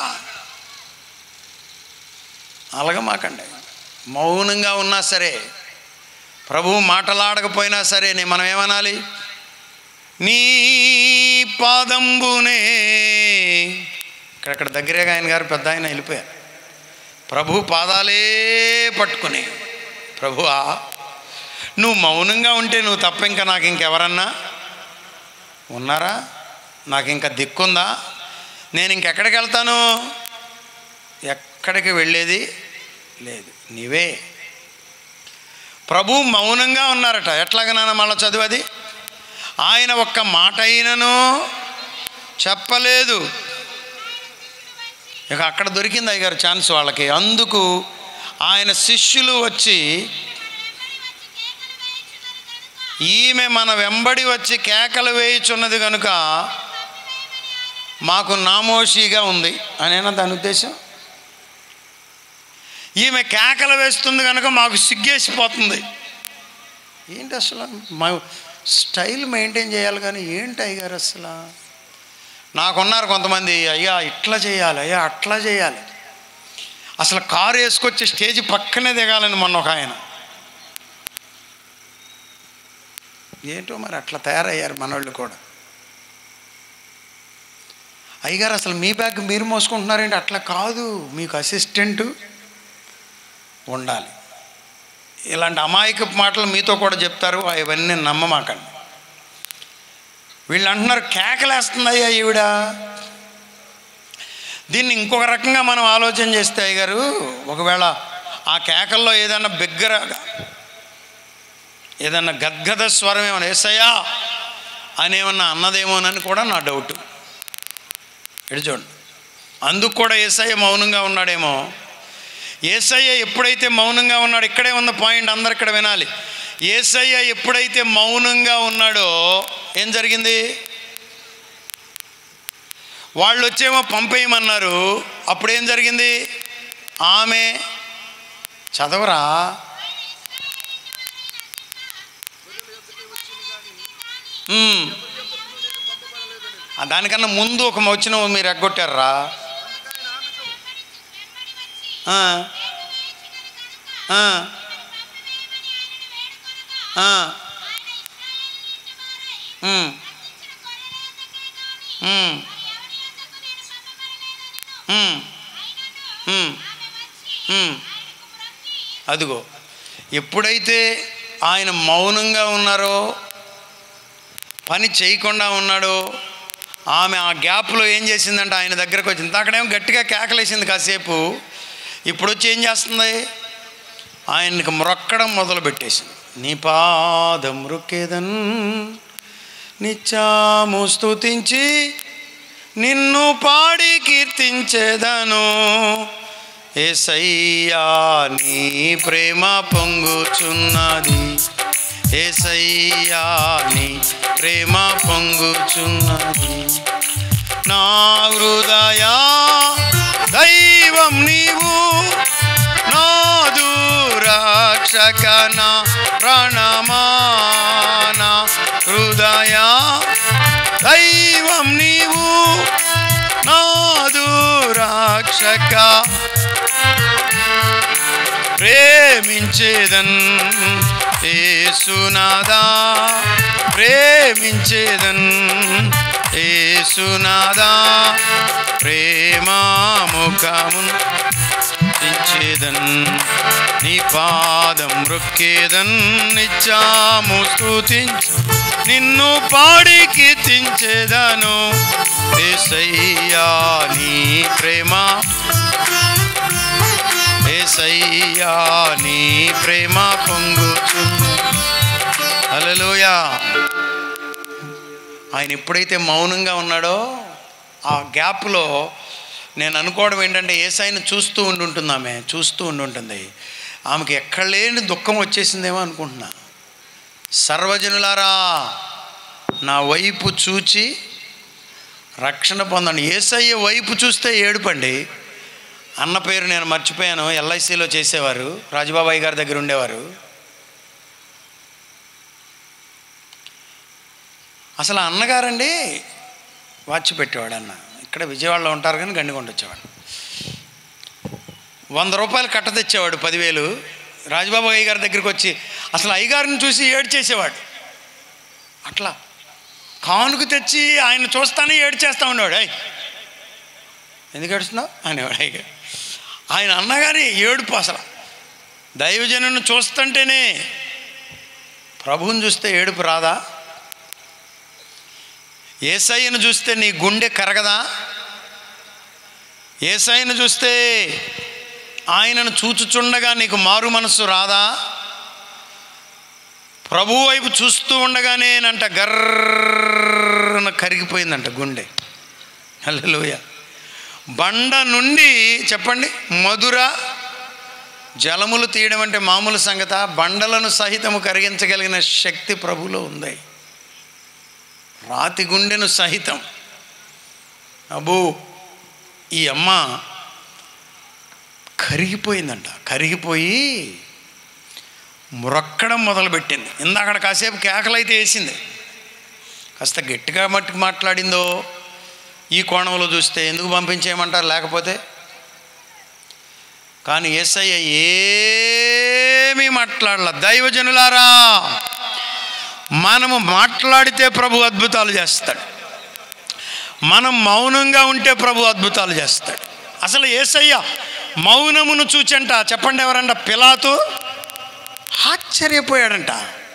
అలగమాకండి మౌనంగా ఉన్నా సరే ప్రభు మాటలాడకపోయినా సరే నే మనం ఏమనాలి నీ పాదంబునే ఇక్కడక్కడ దగ్గరేగా ఆయన గారు పెద్ద ఆయన వెళ్ళిపోయారు ప్రభు పాదాలే పట్టుకుని ప్రభువా నువ్వు మౌనంగా ఉంటే నువ్వు తప్ప ఇంకా నాకు ఇంకెవరన్నా ఉన్నారా నాకు ఇంకా దిక్కుందా నేను ఇంకెక్కడికి వెళ్తాను ఎక్కడికి వెళ్ళేది లేదు నీవే ప్రభు మౌనంగా ఉన్నారట ఎట్లాగ నాన్న మళ్ళీ చదువది ఆయన ఒక్క మాట అయినను చెప్పలేదు ఇక అక్కడ దొరికింది అయ్యగారు ఛాన్స్ వాళ్ళకి అందుకు ఆయన శిష్యులు వచ్చి ఈమె మన వెంబడి వచ్చి కేకలు వేయుచున్నది కనుక మాకు నామోషిగా ఉంది అనేనా దాని ఉద్దేశం ఈమె కేకలు వేస్తుంది కనుక మాకు సిగ్గేసిపోతుంది ఏంటి అసలు మా స్టైల్ మెయింటైన్ చేయాలి కానీ ఏంటి అయ్యారు అసలు నాకున్నారు కొంతమంది అయ్యా ఇట్లా చేయాలి అయ్యా అట్లా చేయాలి అసలు కారు వేసుకొచ్చి స్టేజ్ పక్కనే దిగాలని మొన్న ఒక ఆయన ఏంటో మరి అట్లా తయారయ్యారు మనోళ్ళు కూడా అయ్యగారు అసలు మీ బ్యాగ్ మీరు మోసుకుంటున్నారేంటి అట్లా కాదు మీకు అసిస్టెంట్ ఉండాలి ఇలాంటి అమాయక మాటలు మీతో కూడా చెప్తారు అవన్నీ నమ్మమాకండి వీళ్ళు అంటున్నారు కేకలేస్తుందయ్యా ఈవిడ దీన్ని ఇంకొక రకంగా మనం ఆలోచన చేస్తే అయ్యగారు ఒకవేళ ఆ కేకల్లో ఏదైనా బిగ్గర ఏదన్నా గద్గద స్వరం ఏమైనా ఏసయ్యా అనేమన్నా అన్నదేమోనని కూడా నా డౌట్ ఇటు చూడండి అందుకు కూడా ఏసయ్య మౌనంగా ఉన్నాడేమో ఏసయ్య ఎప్పుడైతే మౌనంగా ఉన్నాడు ఇక్కడే ఉన్న పాయింట్ అందరు ఇక్కడ వినాలి ఏసయ్య ఎప్పుడైతే మౌనంగా ఉన్నాడో ఏం జరిగింది వాళ్ళు వచ్చేమో పంపేయమన్నారు అప్పుడు ఏం జరిగింది ఆమె చదవరా ఉమ్. ఆ దానికన్నా ముందు ఒక వచ్చిన మీరు ఎగ్గొట్టారా ఆ. ఆ. ఆ. ఉమ్. ఉమ్. ఉమ్. ఉమ్. ఉమ్. అదిగో ఎప్పుడైతే ఆయన మౌనంగా ఉన్నారో పని చేయకుండా ఉన్నాడో ఆమె ఆ గ్యాప్లో ఏం చేసిందంటే ఆయన దగ్గరకు వచ్చింది అక్కడేమో గట్టిగా కేకలేసింది కాసేపు ఇప్పుడు వచ్చి ఏం చేస్తుంది ఆయనకి మ్రొక్కడం మొదలు పెట్టేసింది నీ పాదం రుక్కేదన్ నిత్యాము స్తుతించి నిన్ను పాడి కీర్తించేదను ఏసయ్యా నీ ప్రేమ పొంగుచున్నది ఏసయ్యా నీ ప్రేమ పొంగుచున్నది నా హృదయ దైవం నీవు నా దూరక్షక నా ప్రాణమాన హృదయ దైవం నీవు నా దూరక్షక ప్రేమించేదన్ ఏసునాదా ప్రేమించేదన్ ఏసునాదా ప్రేమాముఖమున్ స్థుతించేదన్ నీ పాదం రొక్కేదన్ నిత్యాము స్థుతించు నిన్ను పాడి కీర్తించేదను ఏసయ్యా నీ ప్రేమ ఏసయ్యా నీ ప్రేమ పొంగుచు హల్లెలూయా ఆయన ఎప్పుడైతే మౌనంగా ఉన్నాడో ఆ గ్యాప్లో నేను అనుకోవడం ఏంటంటే ఏసైని చూస్తూ ఉండి ఉంటుంది ఆమె చూస్తూ ఉండి ఉంటుంది ఆమెకి ఎక్కడ లేని దుఃఖం వచ్చేసిందేమో అనుకుంటున్నా సర్వజనులారా నా వైపు చూచి రక్షణ పొందండి ఏసయ్య వైపు చూస్తే ఏడుపండి అన్న పేరు నేను మర్చిపోయాను ఎల్ఐసిలో చేసేవారు రాజబాబాయి గారి దగ్గర ఉండేవారు అసలు ఆ అన్నగారండి వాచ్ పెట్టేవాడు అన్న ఇక్కడ విజయవాడలో ఉంటారు కానీ గండికొండ వచ్చేవాడు వంద రూపాయలు కట్ట తెచ్చేవాడు పదివేలు రాజబాబు అయ్య గారి దగ్గరికి వచ్చి అసలు అయ్యగారిని చూసి ఏడ్చేసేవాడు అట్లా కానుక తెచ్చి ఆయన చూస్తానే ఏడ్చేస్తా ఉండేవాడు అయ్ ఎందుకు ఏడుస్తున్నావు అనేవాడు అయ్యగారు ఆయన అన్నగారి ఏడుపు అసలు దైవజనుని చూస్తుంటేనే ప్రభువుని చూస్తే ఏడుపు రాదా ఏసయ్యను చూస్తే నీ గుండె కరగదా ఏసయ్యను చూస్తే ఆయనను చూచుచుండగా నీకు మారు మనస్సు రాదా ప్రభు వైపు చూస్తూ ఉండగానేనంట గర్రన కరిగిపోయిందంట గుండె హల్లెలూయ బండ నుండి చెప్పండి మధుర జలములు తీయడం అంటే మామూలు సంగత బండలను సహితము కరిగించగలిగిన శక్తి ప్రభులో ఉంది రాతి గుండెను సహితం అబ్బో ఈ అమ్మ కరిగిపోయిందంట కరిగిపోయి మురక్కడం మొదలుపెట్టింది ఇందాక కాసేపు కేకలైతే వేసింది కాస్త గట్టిగా మట్టుకు మాట్లాడిందో ఈ కోణంలో చూస్తే ఎందుకు పంపించేయమంటారు లేకపోతే కానీ ఏసయ్య ఏమీ మాట్లాడాల దైవజనులారా మనము మాట్లాడితే ప్రభు అద్భుతాలు చేస్తాడు మనం మౌనంగా ఉంటే ప్రభు అద్భుతాలు చేస్తాడు అసలు ఏసయ్య మౌనమును చూచంట చెప్పండి ఎవరంట పిలాతు ఆశ్చర్యపోయాడంట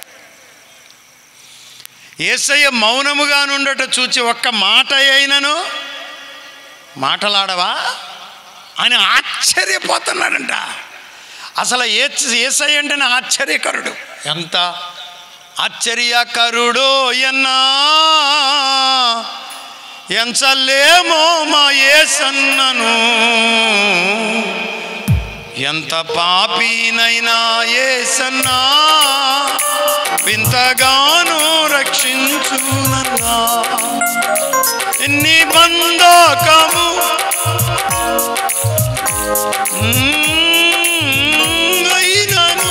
ఏసయ్య మౌనముగా నుండట చూచి ఒక్క మాట అయినను మాటలాడవా అని ఆశ్చర్యపోతున్నాడంట అసలు ఏ ఏసయ్య అంటేనే ఆశ్చర్యకరుడు ఎంత ఆశ్చర్యకరుడో ఎన్నా ఎంచలేమో మా ఏసన్నను ఎంత పాపీనైనా ఏసన్నా వింతగాను రక్షించునన్నా ఎన్ని బంధకము మ్మ్, అయినను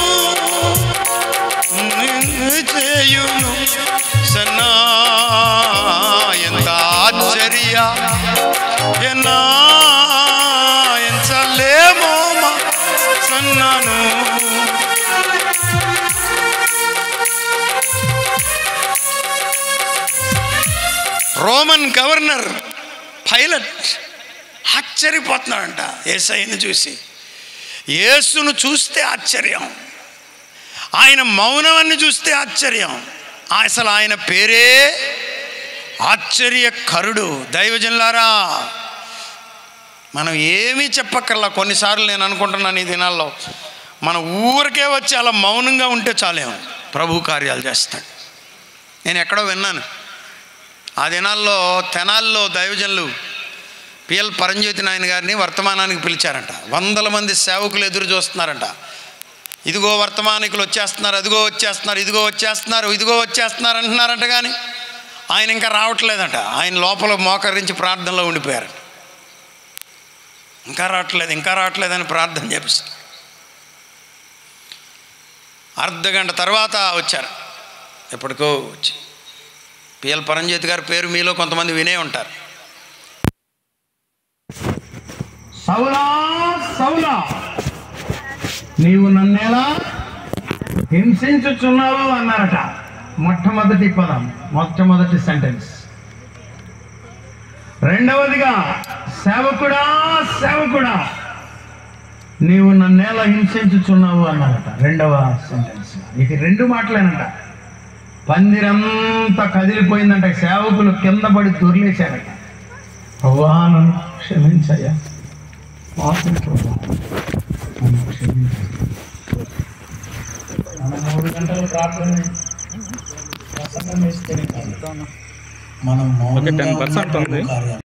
నిన్ను చేయును సన్నా ఎంత ఆశ్చర్య ఎన్నా ఎంచలేమో మా సన్నాను రోమన్ గవర్నర్ పైలట్ ఆశ్చర్యపోతున్నాడంట ఏసైని చూసి యేసును చూస్తే ఆశ్చర్యం ఆయన మౌనాన్ని చూస్తే ఆశ్చర్యం అసలు ఆయన పేరే ఆశ్చర్యకరుడు దైవజనులారా మనం ఏమీ చెప్పక్కర్లా కొన్నిసార్లు నేను అనుకుంటున్నాను ఈ దినాల్లో మన ఊరికే వచ్చి అలా మౌనంగా ఉంటే చాలేమో ప్రభు కార్యాలు చేస్తాడు నేను ఎక్కడో విన్నాను ఆ దినాల్లో తెనాల్లో దైవజనులు పిఎల్ పరంజ్యోతి నాయన గారిని వర్తమానానికి పిలిచారంట వందల మంది సేవకులు ఎదురు చూస్తున్నారంట ఇదిగో వర్తమానికులు వచ్చేస్తున్నారు అదిగో వచ్చేస్తున్నారు ఇదిగో వచ్చేస్తున్నారు ఇదిగో వచ్చేస్తున్నారు అంటున్నారంట కానీ ఆయన ఇంకా రావట్లేదంట ఆయన లోపల మోకరించి ప్రార్థనలో ఉండిపోయారంట ఇంకా రావట్లేదు ఇంకా రావట్లేదని ప్రార్థన చేపిస్తారు అర్ధ గంట తర్వాత వచ్చారు ఎప్పటికో వచ్చి పిఎల్ పరంజ్యోతి గారి పేరు మీలో కొంతమంది వినే ఉంటారు సౌలా సౌలా నీవు నన్నేలా హింసించుచున్నావు అన్నారట మొట్టమొదటి పదం మొట్టమొదటి సెంటెన్స్ రెండవదిగా సేవకుడా సేవకుడా నీవు నన్నేలా హింసించుచున్నావు అన్నారట రెండవ సెంటెన్స్ ఇది రెండు మాటలేనంట పందిరంతా కదిలిపోయిందంట సేవకులు కింద పడి దొర్లేశారట ప్రభా నన్ను క్షమించయ్యా పాపం ప్రభా నన్ను క్షమించు మనం మూడు గంటలు ప్రార్థన ప్రసంగం వేస్తేనే కాదు మనం మౌనంగా ఒక 10% ఉన్నప్పుడు ఉంది. కార్యాలు